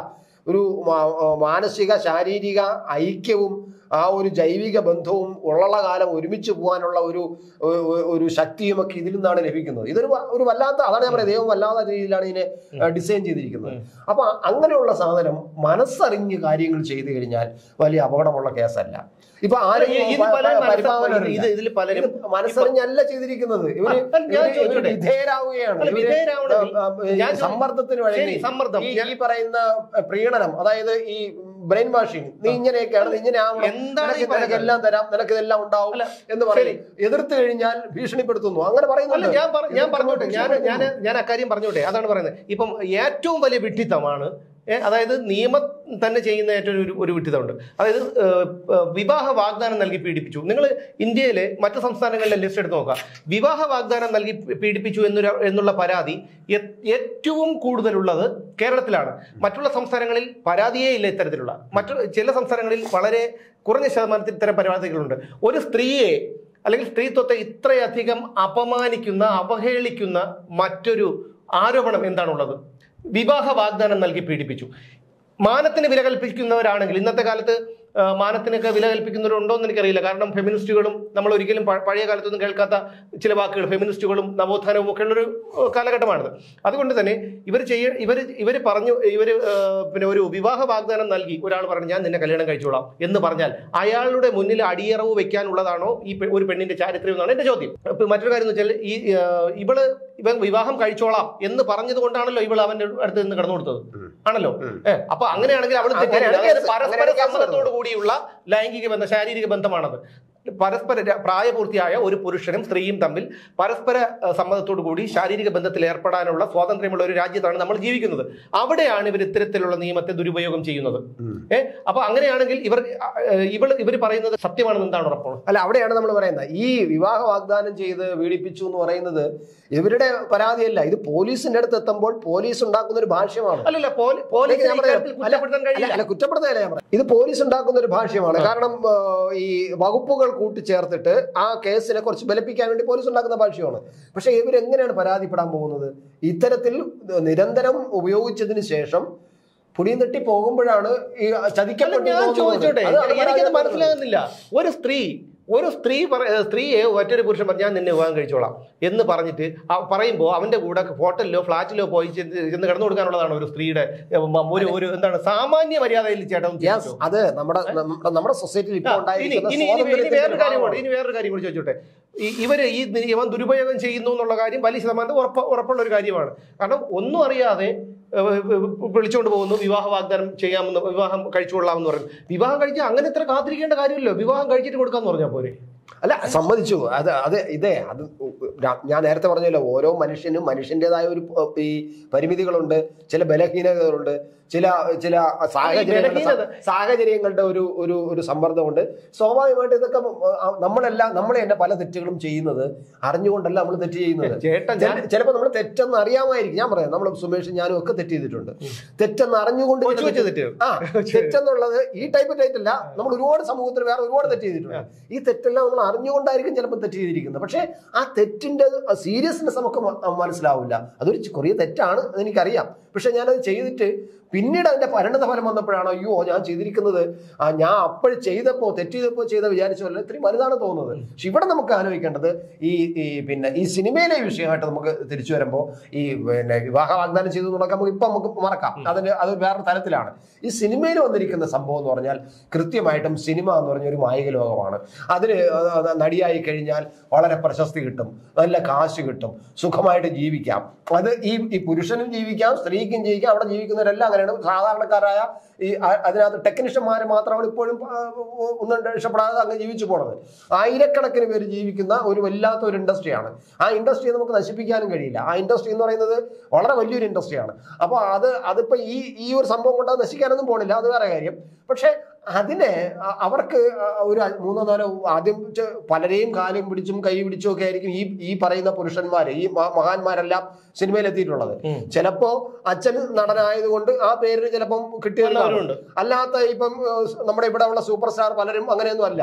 [SPEAKER 2] ഒരു മാ- മാനസിക ശാരീരിക ഐക്യവും ആ ഒരു ജൈവിക ബന്ധവും ഉള്ള കാലം ഒരുമിച്ച് പോകാനുള്ള ഒരു ഒരു- ഒരു ശക്തിയും ഒക്കെ ഇതിൽ നിന്നാണ് ലഭിക്കുന്നത് ഇതൊരു വ- ഒരു വല്ലാത്ത അതാണ് ഞാൻ പറയുന്നത് ദൈവം വല്ലാത്ത രീതിയിലാണ് ഇതിനെ ഡിസൈൻ ചെയ്തിരിക്കുന്നത് അപ്പൊ അങ്ങനെയുള്ള സാധനം മനസ്സറിഞ്ഞ് കാര്യങ്ങൾ ചെയ്തു കഴിഞ്ഞാൽ വലിയ അപകടമുള്ള കേസല്ല ഇപ്പൊ ആരും
[SPEAKER 1] ഇത് ഇത് പല
[SPEAKER 2] പ-
[SPEAKER 1] മനസ്സ-
[SPEAKER 2] പരിപാവനരല്ല.
[SPEAKER 1] ഇത് ഇതിൽ പലരും
[SPEAKER 2] ഇത് മനസ്സറിഞ്ഞല്ല ചെയ്തിരിക്കുന്നത് ഇവര്
[SPEAKER 1] ആ, ഞാൻ
[SPEAKER 2] ഇവര്
[SPEAKER 1] ചോദിച്ചോട്ടെ?
[SPEAKER 2] വിധേയരാവുകയാണ്
[SPEAKER 1] അല്ല,
[SPEAKER 2] ഇവര്
[SPEAKER 1] വിധേയരാവണമെങ്കിൽ
[SPEAKER 2] ആ, ആ, ഈ
[SPEAKER 1] ഞാൻ ചോ-
[SPEAKER 2] സമ്മർദ്ദത്തിന്
[SPEAKER 1] ശരി,
[SPEAKER 2] വഴങ്ങി
[SPEAKER 1] സമ്മർദ്ദം.
[SPEAKER 2] ഈ-
[SPEAKER 1] ഞാൻ-
[SPEAKER 2] ഈ പറയുന്ന പ്രീണനം അതായത് ഈ ബ്രെയിൻ വാഷിംഗ് നീ ഇങ്ങനെയൊക്കെയാണ് നീ ഇങ്ങനെ ആവണം
[SPEAKER 1] എന്താണ് ഈ
[SPEAKER 2] നിനക്ക്
[SPEAKER 1] പറയുന്നത്?
[SPEAKER 2] നിനക്ക് എല്ലാം തരാം നിനക്ക് ഇതെല്ലാം ഉണ്ടാവും
[SPEAKER 1] അല്ല,
[SPEAKER 2] എന്ന് പറയും എതിർത്ത് കഴിഞ്ഞാൽ ഭീഷണിപ്പെടുത്തുന്നു അങ്ങനെ
[SPEAKER 1] അല്ല
[SPEAKER 2] പറയുന്നുണ്ട്
[SPEAKER 1] ഞാൻ പറ- ഞാൻ പറഞ്ഞോട്ടെ ഞാൻ ഞാൻ
[SPEAKER 2] ഭീഷണിപ്പെടുത്തുന്നു.
[SPEAKER 1] ഞാൻ അക്കാര്യം പറഞ്ഞോട്ടെ അതാണ് പറയുന്നത് ഇപ്പം ഏറ്റവും വലിയ വിഡ്ഢിത്തമാണ് ഏ, അതായത് നിയമം തന്നെ ചെയ്യുന്ന ഏറ്റവും ഒരു ഒരു വിഡ്ഢിത്തമുണ്ട് അതായത് ഏഹ്, ഏഹ്, വിവാഹ വാഗ്ദാനം നൽകി പീഡിപ്പിച്ചു നിങ്ങൾ ഇന്ത്യയിലെ മറ്റ് സംസ്ഥാനങ്ങളിലെ ലിസ്റ്റ് എടുത്ത് നോക്കുക വിവാഹ വാഗ്ദാനം നൽകി പീഡിപ്പിച്ചു എന്നൊരു എന്നുള്ള പരാതി ഏ- ഏറ്റവും കൂടുതലുള്ളത് കേരളത്തിലാണ് മറ്റുള്ള സംസ്ഥാനങ്ങളിൽ പരാതിയേ ഇല്ല ഇത്തരത്തിലുള്ള മറ്റു ചില സംസ്ഥാനങ്ങളിൽ വളരെ കുറഞ്ഞ ശതമാനത്തിൽ ഇത്തരം പരാതികളുണ്ട് ഒരു സ്ത്രീയെ അല്ലെങ്കിൽ സ്ത്രീത്വത്തെ ഇത്രയധികം അപമാനിക്കുന്ന അവഹേളിക്കുന്ന മറ്റൊരു ആരോപണം എന്താണുള്ളത് വിവാഹ വാഗ്ദാനം നൽകി പീഡിപ്പിച്ചു മാനത്തിന് വില കൽപ്പിക്കുന്നവരാണെങ്കിൽ ഇന്നത്തെ കാലത്ത് ആ, മാനത്തിനൊക്കെ വില കൽപ്പിക്കുന്നവരുണ്ടോ എന്ന് എനിക്കറിയില്ല കാരണം ഫെമിനിസ്റ്റുകളും നമ്മൾ ഒരിക്കലും പ- പഴയ കാലത്തൊന്നും കേൾക്കാത്ത ചില വാക്കുകൾ ഫെമിനിസ്റ്റുകളും നവോത്ഥാനവും ഒക്കെ ഉള്ളൊരു ആ, കാലഘട്ടമാണിത് അതുകൊണ്ട് തന്നെ ഇവർ ചെയ്യ ഇവർ ഇവർ പറഞ്ഞു ഇവർ പിന്നെ ഒരു വിവാഹ വാഗ്ദാനം നൽകി ഒരാൾ പറഞ്ഞു ഞാൻ നിന്നെ കല്യാണം കഴിച്ചോളാം എന്ന് പറഞ്ഞാൽ അയാളുടെ മുന്നിൽ അടിയറവ് വെക്കാനുള്ളതാണോ ഈ പെ- ഒരു പെണ്ണിന്റെ ചാരിത്രം എന്നാണ് എന്റെ ചോദ്യം ഇപ്പൊ മറ്റൊരു കാര്യം എന്ന് വെച്ചാൽ ഈ ആ, ഇവള് ഇവൻ വിവാഹം കഴിച്ചോളാം എന്ന് പറഞ്ഞത് കൊണ്ടാണല്ലോ ഇവൾ അവന്റെ അടുത്ത് നിന്ന് കടന്നു കൊടുത്തത് ആണല്ലോ ഏ, അപ്പൊ അങ്ങനെയാണെങ്കിൽ അവൾ
[SPEAKER 2] അങ്ങനെയാണ്
[SPEAKER 1] അതായത്
[SPEAKER 2] കേസ്.
[SPEAKER 1] പരസ്പര
[SPEAKER 2] അങ്ങനെയാണ് കേസ്
[SPEAKER 1] സമ്മതത്തോടു കൂടിയുള്ള ലൈംഗിക ബന്ധം ശാരീരിക ബന്ധമാണത് പരസ്പര ര- പ്രായപൂർത്തിയായ ഒരു പുരുഷനും സ്ത്രീയും തമ്മിൽ പരസ്പര അഹ്, സമ്മതത്തോടു കൂടി ശാരീരിക ബന്ധത്തിൽ ഏർപ്പെടാനുള്ള സ്വാതന്ത്ര്യമുള്ള ഒരു രാജ്യത്താണ് നമ്മൾ ജീവിക്കുന്നത് അവിടെയാണ് ഇവർ ഇത്തരത്തിലുള്ള നിയമത്തെ ദുരുപയോഗം ചെയ്യുന്നത് ഏ അപ്പൊ അങ്ങനെയാണെങ്കിൽ ഇവർ അഹ്, ഇവൾ ഇവർ പറയുന്നത് സത്യമാണെന്ന് എന്താണ് ഉറപ്പാണ്
[SPEAKER 2] അല്ല അവിടെയാണ് നമ്മൾ പറയുന്നത് ഈ വിവാഹ വാഗ്ദാനം ചെയ്ത് പീഡിപ്പിച്ചു എന്ന് പറയുന്നത് ഇവരുടെ പരാതിയല്ല ഇത് പോലീസിന്റെ അടുത്ത് എത്തുമ്പോൾ പോലീസ് ഉണ്ടാക്കുന്ന ഒരു ഭാഷ്യമാണ്
[SPEAKER 1] അല്ലല്ല പോലീ- പോലീസിനെ
[SPEAKER 2] ഞാൻ പറയാം.
[SPEAKER 1] ഇക്കാര്യത്തിൽ കുറ്റപ്പെടുത്താൻ
[SPEAKER 2] അല്ല,
[SPEAKER 1] കഴിയില്ല
[SPEAKER 2] അല്ല കുറ്റപ്പെടുത്തുകയല്ല ഞാൻ പറയാം ഇത് പോലീസ് ഉണ്ടാക്കുന്ന ഒരു ഭാഷ്യമാണ് കാരണം ആ, ഈ വകുപ്പുകൾ കൂട്ടിച്ചേർത്തിട്ട് ആ കേസിനെ കുറച്ച് ബലപ്പിക്കാൻ വേണ്ടി പോലീസ് ഉണ്ടാക്കുന്ന ഭാഷ്യമാണ് പക്ഷെ ഇവരെങ്ങനെയാണ് പരാതിപ്പെടാൻ പോകുന്നത് ഇത്തരത്തിൽ നിരന്തരം ഉപയോഗിച്ചതിന് ശേഷം പുടിയും തട്ടി പോകുമ്പോഴാണ് ഈ
[SPEAKER 1] അല്ല,
[SPEAKER 2] ചതിക്കപ്പെട്ടു
[SPEAKER 1] ഞാൻ
[SPEAKER 2] പോകുന്നത്.
[SPEAKER 1] ചോദിച്ചോട്ടെ
[SPEAKER 2] അത് അത്
[SPEAKER 1] എനിക്കത്
[SPEAKER 2] പരാജയപ്പെടുന്നത്.
[SPEAKER 1] മനസ്സിലാകുന്നില്ല ഒരു സ്ത്രീ ഒരു സ്ത്രീ പറ- സ്ത്രീയെ മറ്റൊരു പുരുഷൻ പറഞ്ഞു ഞാൻ നിന്നെ വിവാഹം കഴിച്ചോളാം എന്ന് പറഞ്ഞിട്ട് ആ- പറയുമ്പോൾ അവന്റെ കൂടെ ഹോട്ടലിലോ ഫ്ലാറ്റിലോ പോയി ചെന്ന് ചെന്ന് കിടന്നു കൊടുക്കാനുള്ളതാണ് ഒരു സ്ത്രീയുടെ ഏ, മ- ഒരു ഒരു എന്താണ് സാമാന്യ മര്യാദയിൽ ചേട്ടൻ
[SPEAKER 2] Yes, അത് നമ്മുടെ നമ്മുടെ- നമ്മുടെ സൊസൈറ്റിയിൽ ഇപ്പോൾ
[SPEAKER 1] ആ, ഇനി
[SPEAKER 2] ഉണ്ടായിരിക്കുന്ന
[SPEAKER 1] ഇനി ഇനി ഇനി
[SPEAKER 2] സ്വാതന്ത്ര്യത്തിന്റെ
[SPEAKER 1] വേറൊരു കാര്യം കൂടെ
[SPEAKER 2] ഭാഗമാണ്.
[SPEAKER 1] ഇനി വേറൊരു കാര്യം കൂടി ചോദിച്ചോട്ടെ ഈ ഇവര് ഈ നിയമം ദുരുപയോഗം ചെയ്യുന്നു എന്നുള്ള കാര്യം വലിയ ശതമാനം ഉറപ്പ ഉറപ്പുള്ള ഒരു കാര്യമാണ് കാരണം ഒന്നും അറിയാതെ ഏഹ്, ഏഹ്, വിളിച്ചുകൊണ്ട് പോകുന്നു വിവാഹ വാഗ്ദാനം ചെയ്യാമെന്ന് വിവാഹം കഴിച്ചുകൊള്ളാമെന്ന് പറഞ്ഞു വിവാഹം കഴിച്ചാൽ അങ്ങനെ ഇത്ര കാത്തിരിക്കേണ്ട കാര്യമില്ലല്ലോ വിവാഹം കഴിച്ചിട്ട് കൊടുക്കാന്ന് പറഞ്ഞാൽ പോരെ
[SPEAKER 2] അല്ല സമ്മതിച്ചു അത് അത് ഇതേ അത് ഞാൻ- ഞാൻ നേരത്തെ പറഞ്ഞല്ലോ ഓരോ മനുഷ്യനും മനുഷ്യൻ്റെതായ ഒരു പ- ഈ പരിമിതികളുണ്ട് ചില ബലഹീനതകളുണ്ട് ചില ചില സാഹചര്യങ്ങളുടെ
[SPEAKER 1] ബലഹീനത.
[SPEAKER 2] സ- സാഹചര്യങ്ങളുടെ ഒരു ഒരു ഒരു സമ്മർദ്ദമുണ്ട് സ്വാഭാവികമായിട്ട് ഇതൊക്കെ ആ, നമ്മളെല്ലാം നമ്മൾ തന്നെ പല തെറ്റുകളും ചെയ്യുന്നത് അറിഞ്ഞുകൊണ്ടല്ല നമ്മൾ തെറ്റ് ചെയ്യുന്നത്
[SPEAKER 1] ചേട്ടൻ ഞാൻ
[SPEAKER 2] ചില- ചിലപ്പോ നമ്മൾ തെറ്റെന്ന് അറിയാമായിരിക്കും ഞാൻ പറയാം നമ്മൾ സുമേഷും ഞാനും ഒക്കെ തെറ്റ് ചെയ്തിട്ടുണ്ട് തെറ്റെന്ന് അറിഞ്ഞുകൊണ്ട്
[SPEAKER 1] കൊച്ചു
[SPEAKER 2] ഇങ്ങനെ
[SPEAKER 1] കൊച്ചു തെറ്റ്
[SPEAKER 2] ആ തെറ്റെന്നുള്ളത് ഈ ടൈപ്പ് തെറ്റല്ല നമ്മൾ ഒരുപാട് സമൂഹത്തിൽ വേറെ ഒരുപാട് തെറ്റ് ചെയ്തിട്ടുണ്ട് ഈ തെറ്റെല്ലാം നമ്മൾ അറിഞ്ഞുകൊണ്ടായിരിക്കും ചിലപ്പോൾ തെറ്റ് ചെയ്തിരിക്കുന്നത് പക്ഷേ ആ തെറ്റിന്റെ സീരിയസ്നെസ് നമുക്ക് മ- മനസ്സിലാവില്ല അതൊരു ചെ- ചെറിയ തെറ്റാണ് അതെനിക്കറിയാം പക്ഷെ ഞാനത് ചെയ്തിട്ട് പിന്നീട് അതിന്റെ പരിണത ഫലം വന്നപ്പോഴാണ് അയ്യോ ഞാൻ ചെയ്തിരിക്കുന്നത് ആ, ഞാൻ അപ്പോൾ ചെയ്തപ്പോൾ തെറ്റ് ചെയ്തപ്പോൾ ചെയ്ത വിചാരിച്ചല്ല ഇത്രയും വലുതാണ് തോന്നുന്നത് പക്ഷെ ഇവിടെ നമുക്ക് ആലോചിക്കേണ്ടത് ഈ ഈ പിന്നെ ഈ സിനിമയിലെ വിഷയമായിട്ട് നമുക്ക് തിരിച്ചു വരുമ്പോൾ ഈ പിന്നെ വിവാഹ വാഗ്ദാനം ചെയ്തു എന്നുള്ളതൊക്കെ നമുക്ക് ഇപ്പം നമുക്ക് മറക്കാം അതിന് അത് വേറെ തലത്തിലാണ് ഈ സിനിമയിൽ വന്നിരിക്കുന്ന സംഭവം എന്ന് പറഞ്ഞാൽ കൃത്യമായിട്ടും സിനിമ എന്ന് പറഞ്ഞ ഒരു മായിക ലോകമാണ് അതിന് അത് നടിയായി കഴിഞ്ഞാൽ വളരെ പ്രശസ്തി കിട്ടും നല്ല കാശ് കിട്ടും സുഖമായിട്ട് ജീവിക്കാം അത് ഈ ഈ പുരുഷനും ജീവിക്കാം സ്ത്രീക്കും ജീവിക്കാം അവിടെ ജീവിക്കുന്നവരെല്ലാം അങ്ങനെയാണ് സാധാരണക്കാരായ ഈ അ- അതിനകത്ത് ടെക്നീഷ്യന്മാർ മാത്രമാണ് ഇപ്പോഴും ആ, ഒന്നും ഇഷ്ടപ്പെടാതെ അങ്ങ് ജീവിച്ചു പോണത് ആയിരക്കണക്കിന് പേര് ജീവിക്കുന്ന ഒരു വല്ലാത്ത ഒരു ഇൻഡസ്ട്രിയാണ് ആ ഇൻഡസ്ട്രിയെ നമുക്ക് നശിപ്പിക്കാനും കഴിയില്ല ആ ഇൻഡസ്ട്രി എന്ന് പറയുന്നത് വളരെ വലിയൊരു ഇൻഡസ്ട്രിയാണ് അപ്പോൾ അത് അതിപ്പോ ഈ ഈ ഒരു സംഭവം കൊണ്ട് അത് നശിക്കാനൊന്നും പോണില്ല അത് വേറെ കാര്യം പക്ഷെ അതിനെ അ- അവർക്ക് അ- ഒരു അ- മൂന്നോ നാലോ ആദ്യം ചെ- പലരെയും കാലും പിടിച്ചും കൈ പിടിച്ചും ഒക്കെ ആയിരിക്കും ഈ ഈ പറയുന്ന പുരുഷന്മാര് ഈ മ- മഹാന്മാരെല്ലാം സിനിമയിൽ എത്തിയിട്ടുള്ളത്
[SPEAKER 1] ഉം.
[SPEAKER 2] ചിലപ്പോ അച്ഛൻ നടനായതുകൊണ്ട് ആ പേരിന് ചിലപ്പം കിട്ടിയവരുണ്ട്
[SPEAKER 1] വന്നവരുണ്ട്.
[SPEAKER 2] അല്ലാത്ത ഇപ്പം ഏഹ്, നമ്മുടെ ഇവിടെ ഉള്ള സൂപ്പർ സ്റ്റാർ പലരും അങ്ങനെയൊന്നും അല്ല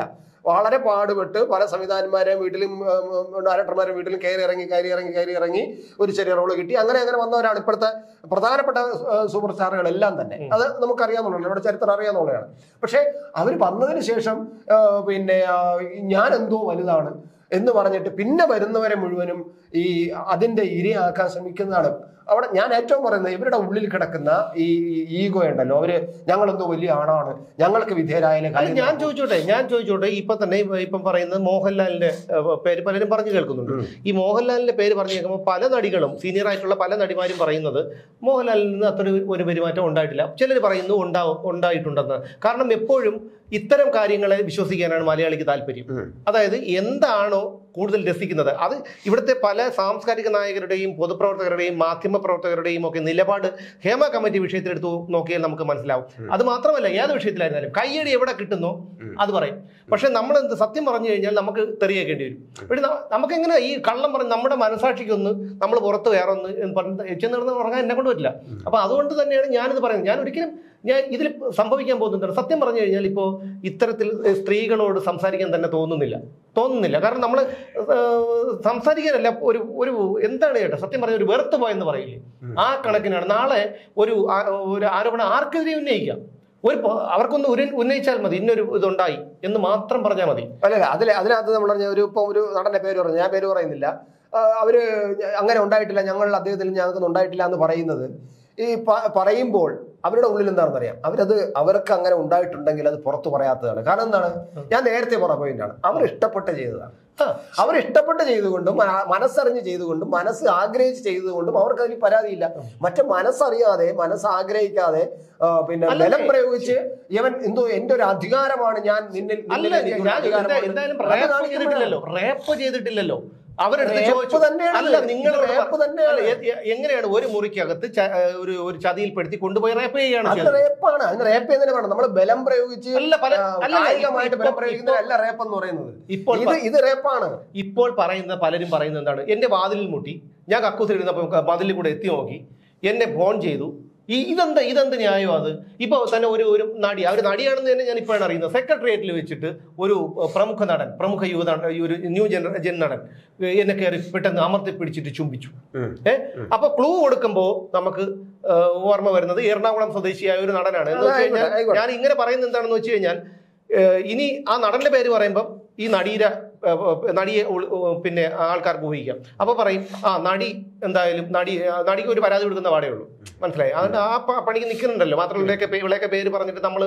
[SPEAKER 2] വളരെ പാടുപെട്ട് പല സംവിധാനന്മാരെ വീട്ടിലും ഡയറക്ടർമാരെ വീട്ടിലും കയറി ഇറങ്ങി കയറി ഇറങ്ങി കയറി ഇറങ്ങി ഒരു ചെറിയ റോള് കിട്ടി അങ്ങനെ അങ്ങനെ വന്നവരാണ് ഇപ്പോഴത്തെ പ്രധാനപ്പെട്ട സൂപ്പർ സ്റ്റാറുകളെല്ലാം തന്നെ അത് നമുക്കറിയാവുന്നതാണ് നമ്മുടെ ചരിത്രം അറിയാവുന്നതാണ് പക്ഷേ അവർ വന്നതിന് ശേഷം ആ, പിന്നെ ആ, ഞാൻ എന്തോ വലുതാണ് എന്ന് പറഞ്ഞിട്ട് പിന്നെ വരുന്നവരെ മുഴുവനും ഈ അതിന്റെ ഇരയാക്കാൻ ശ്രമിക്കുന്നതാണ് അവിടെ ഞാൻ ഏറ്റവും പറയുന്നത് ഇവരുടെ ഉള്ളിൽ കിടക്കുന്ന ഈ ഈഗോ ഉണ്ടല്ലോ അവര് ഞങ്ങളെന്തോ വലിയ ആണാണ് ഞങ്ങൾക്ക് വിധേയരായാലും
[SPEAKER 1] അല്ല
[SPEAKER 2] കാര്യം
[SPEAKER 1] ഞാൻ ചോദിച്ചോട്ടെ ഞാൻ ചോദിച്ചോട്ടെ ഇപ്പൊ തന്നെ ഇപ്പൊ- ഇപ്പം പറയുന്നത് മോഹൻലാലിന്റെ ഏഹ്, പേര് പലരും പറഞ്ഞു കേൾക്കുന്നുണ്ട് ഈ മോഹൻലാലിന്റെ പേര് പറഞ്ഞു കേൾക്കുമ്പോൾ പല നടികളും സീനിയർ ആയിട്ടുള്ള പല നടിമാരും പറയുന്നത് മോഹൻലാലിൽ നിന്ന് അത്ര ഒരു- ഒരു പെരുമാറ്റം ഉണ്ടായിട്ടില്ല ചിലർ പറയുന്നു ഉണ്ടാവും ഉണ്ടായിട്ടുണ്ടെന്ന് കാരണം എപ്പോഴും ഇത്തരം കാര്യങ്ങളെ വിശ്വസിക്കാനാണ് മലയാളിക്ക് താല്പര്യം
[SPEAKER 2] ഉം.
[SPEAKER 1] അതായത് എന്താണോ കൂടുതൽ രസിക്കുന്നത് അത് ഇവിടുത്തെ പല സാംസ്കാരിക നായകരുടെയും പൊതുപ്രവർത്തകരുടെയും മാധ്യമ പ്രവർത്തകരുടെയും ഒക്കെ നിലപാട് ഹേമ കമ്മിറ്റി വിഷയത്തിലെടുത്ത് നോക്കിയാൽ നമുക്ക് മനസ്സിലാവും അത് മാത്രമല്ല ഏത് വിഷയത്തിലായിരുന്നാലും കയ്യടി എവിടെ കിട്ടുന്നോ അത് പറയും പക്ഷെ നമ്മൾ എന്ത് സത്യം പറഞ്ഞു കഴിഞ്ഞാൽ നമുക്ക് തെറിയേക്കേണ്ടി വരും പക്ഷെ ന- നമുക്കെങ്ങനെ ഈ കള്ളം പറഞ്ഞ് നമ്മുടെ മനസാക്ഷിക്കൊന്ന് നമ്മൾ പുറത്ത് വേറൊന്ന് എന്ന് പറഞ്ഞ് ചെന്ന് നടന്ന് ഉറങ്ങാൻ എന്നെ കൊണ്ട് പറ്റില്ല അപ്പൊ അതുകൊണ്ട് തന്നെയാണ് ഞാനിത് പറയുന്നത് ഞാൻ ഒരിക്കലും ഞാൻ ഇതിൽ സംഭവിക്കാൻ പോകുന്നത് സത്യം പറഞ്ഞു കഴിഞ്ഞാൽ ഇപ്പോൾ ഇത്തരത്തിൽ ഏഹ്, സ്ത്രീകളോട് സംസാരിക്കാൻ തന്നെ തോന്നുന്നില്ല തോന്നുന്നില്ല കാരണം നമ്മൾ സംസാരിക്കാനല്ല ഒരു ഒരു എന്താണ് ചേട്ടാ സത്യം പറഞ്ഞ ഒരു വെറുത്ത് പോയെന്ന് പറയില്ലേ ആ കണക്കിനാണ് നാളെ ഒരു ആ- ഒരു ആരോപണം ആർക്കെതിരെ ഉന്നയിക്കാം ഒരു പ- അവർക്കൊന്ന് ഒരു ഉന്നയിച്ചാൽ മതി ഇന്നൊരു ഇതുണ്ടായി എന്ന് മാത്രം പറഞ്ഞാൽ മതി
[SPEAKER 2] അല്ലല്ല അതിൽ അതിനകത്ത് നമ്മൾ പറഞ്ഞ ഒരു ഇപ്പം ഒരു നടന്റെ പേര് പറഞ്ഞു ഞാൻ പേര് പറയുന്നില്ല ആ, അവര് അങ്ങനെ ഉണ്ടായിട്ടില്ല ഞങ്ങൾ അദ്ദേഹത്തിൽ ഞങ്ങൾക്ക് ഉണ്ടായിട്ടില്ല എന്ന് പറയുന്നത് ഈ പ- പറയുമ്പോൾ അവരുടെ ഉള്ളിൽ എന്താണെന്ന് അറിയാം അവരത് അവർക്ക് അങ്ങനെ ഉണ്ടായിട്ടുണ്ടെങ്കിൽ അത് പുറത്തു പറയാത്തതാണ് കാരണം എന്താണ് ഞാൻ നേരത്തെ പറഞ്ഞ പോയിന്റാണ് അവർ ഇഷ്ടപ്പെട്ട് ചെയ്തതാണ്
[SPEAKER 1] ആ,
[SPEAKER 2] അവർ ഇഷ്ടപ്പെട്ട് ചെയ്തുകൊണ്ടും മന- മനസ്സറിഞ്ഞ് ചെയ്തുകൊണ്ടും മനസ്സ് ആഗ്രഹിച്ച് ചെയ്തുകൊണ്ടും അവർക്ക് അതിൽ പരാതിയില്ല മറ്റേ മനസ്സറിയാതെ മനസ്സ് ആഗ്രഹിക്കാതെ ആ, പിന്നെ
[SPEAKER 1] അല്ല,
[SPEAKER 2] ബലം പ്രയോഗിച്ച് ഇവൻ എന്തോ എന്റെ ഒരു അധികാരമാണ് ഞാൻ നിന്നിൽ
[SPEAKER 1] അല്ല
[SPEAKER 2] നിന്നിൽ എനിക്കൊരു
[SPEAKER 1] ഞാൻ
[SPEAKER 2] അധികാരമുണ്ട്.
[SPEAKER 1] എന്തായാലും
[SPEAKER 2] അത്
[SPEAKER 1] റേപ്പ്
[SPEAKER 2] കാണിക്കുമ്പോഴാണ്.
[SPEAKER 1] ചെയ്തിട്ടില്ലല്ലോ റേപ്പ് ചെയ്തിട്ടില്ലല്ലോ അവരെടുത്ത്
[SPEAKER 2] റേപ്പ്
[SPEAKER 1] ചോദിച്ചു
[SPEAKER 2] തന്നെയാണ്
[SPEAKER 1] അല്ല
[SPEAKER 2] ഇത്.
[SPEAKER 1] നിങ്ങൾ
[SPEAKER 2] ഇത് റേപ്പ് തന്നെയാണ്.
[SPEAKER 1] എങ്ങനെയാണ് ഒരു മുറിക്കകത്ത് ച- ഒരു ഒരു ചതിയിൽപ്പെടുത്തി കൊണ്ടുപോയി റേപ്പ് ചെയ്യുകയാണ്
[SPEAKER 2] അത്
[SPEAKER 1] ചെയ്യുന്നത്
[SPEAKER 2] റേപ്പാണ് അതിന് റേപ്പ് എന്നതിനെ വേണം നമ്മൾ ബലം പ്രയോഗിച്ച്
[SPEAKER 1] അല്ല പല
[SPEAKER 2] ആ,
[SPEAKER 1] അല്ല
[SPEAKER 2] കായികമായിട്ട് ബലം
[SPEAKER 1] ഇപ്പൊ-
[SPEAKER 2] പ്രയോഗിക്കുന്നതല്ല റേപ്പ് എന്ന് പറയുന്നത്
[SPEAKER 1] ഇപ്പോൾ
[SPEAKER 2] ഇത് ഇത് റേപ്പാണ്
[SPEAKER 1] ഇപ്പോൾ പറയുന്ന പലരും പറയുന്നത് എന്താണ് എന്റെ വാതിലിൽ മുട്ടി ഞാൻ കക്കൂസിൽ ഇരുന്നപ്പോൾ മതിലിൽ കൂടെ എത്തി നോക്കി എന്നെ ഫോൺ ചെയ്തു ഈ ഇതെന്താ ഇതെന്ത് ന്യായം അത് ഇപ്പോൾ തന്നെ ഒരു ഒരു നടി അവർ നടിയാണെന്ന് തന്നെ ഞാൻ ഇപ്പോഴാണ് അറിയുന്നത് സെക്രട്ടേറിയറ്റിൽ വെച്ചിട്ട് ഒരു ഏഹ്, പ്രമുഖ നടൻ പ്രമുഖ യുവ നടൻ ഈ ഒരു ന്യൂ ജന ജൻ നടൻ ഏഹ്, എന്നെ കയറി പെട്ടെന്ന് അമർത്തി പിടിച്ചിട്ട് ചുംബിച്ചു ഏഹ് അപ്പൊ ക്ലൂ കൊടുക്കുമ്പോൾ നമുക്ക് ഏഹ്, ഓർമ്മ വരുന്നത് എറണാകുളം സ്വദേശിയായ ഒരു നടനാണ് എന്ന് വെച്ച് കഴിഞ്ഞാൽ
[SPEAKER 2] ആയിക്കോട്ടെ, ആയിക്കോട്ടെ.
[SPEAKER 1] ഞാൻ ഇങ്ങനെ പറയുന്നത് എന്താണെന്ന് വെച്ച് കഴിഞ്ഞാൽ ഏഹ്, ഇനി ആ നടന്റെ പേര് പറയുമ്പോൾ ഈ നടീര ഏഹ്, ഏഹ്, നടിയെ ഉൾ- ഏഹ്, പിന്നെ ആൾക്കാർക്ക് ഊഹിക്കാം അപ്പൊ പറയും ആ നടി എന്തായാലും നടി ആ, നടിക്ക് ഒരു പരാതി കൊടുക്കുന്ന പാടേ ഉള്ളൂ മനസ്സിലായി അതുകൊണ്ട് ആ പ- പണിക്ക് നിൽക്കുന്നുണ്ടല്ലോ മാത്രമല്ല ഇവിടെയൊക്കെ പേ- ഇവിടെയൊക്കെ പേര് പറഞ്ഞിട്ട് നമ്മൾ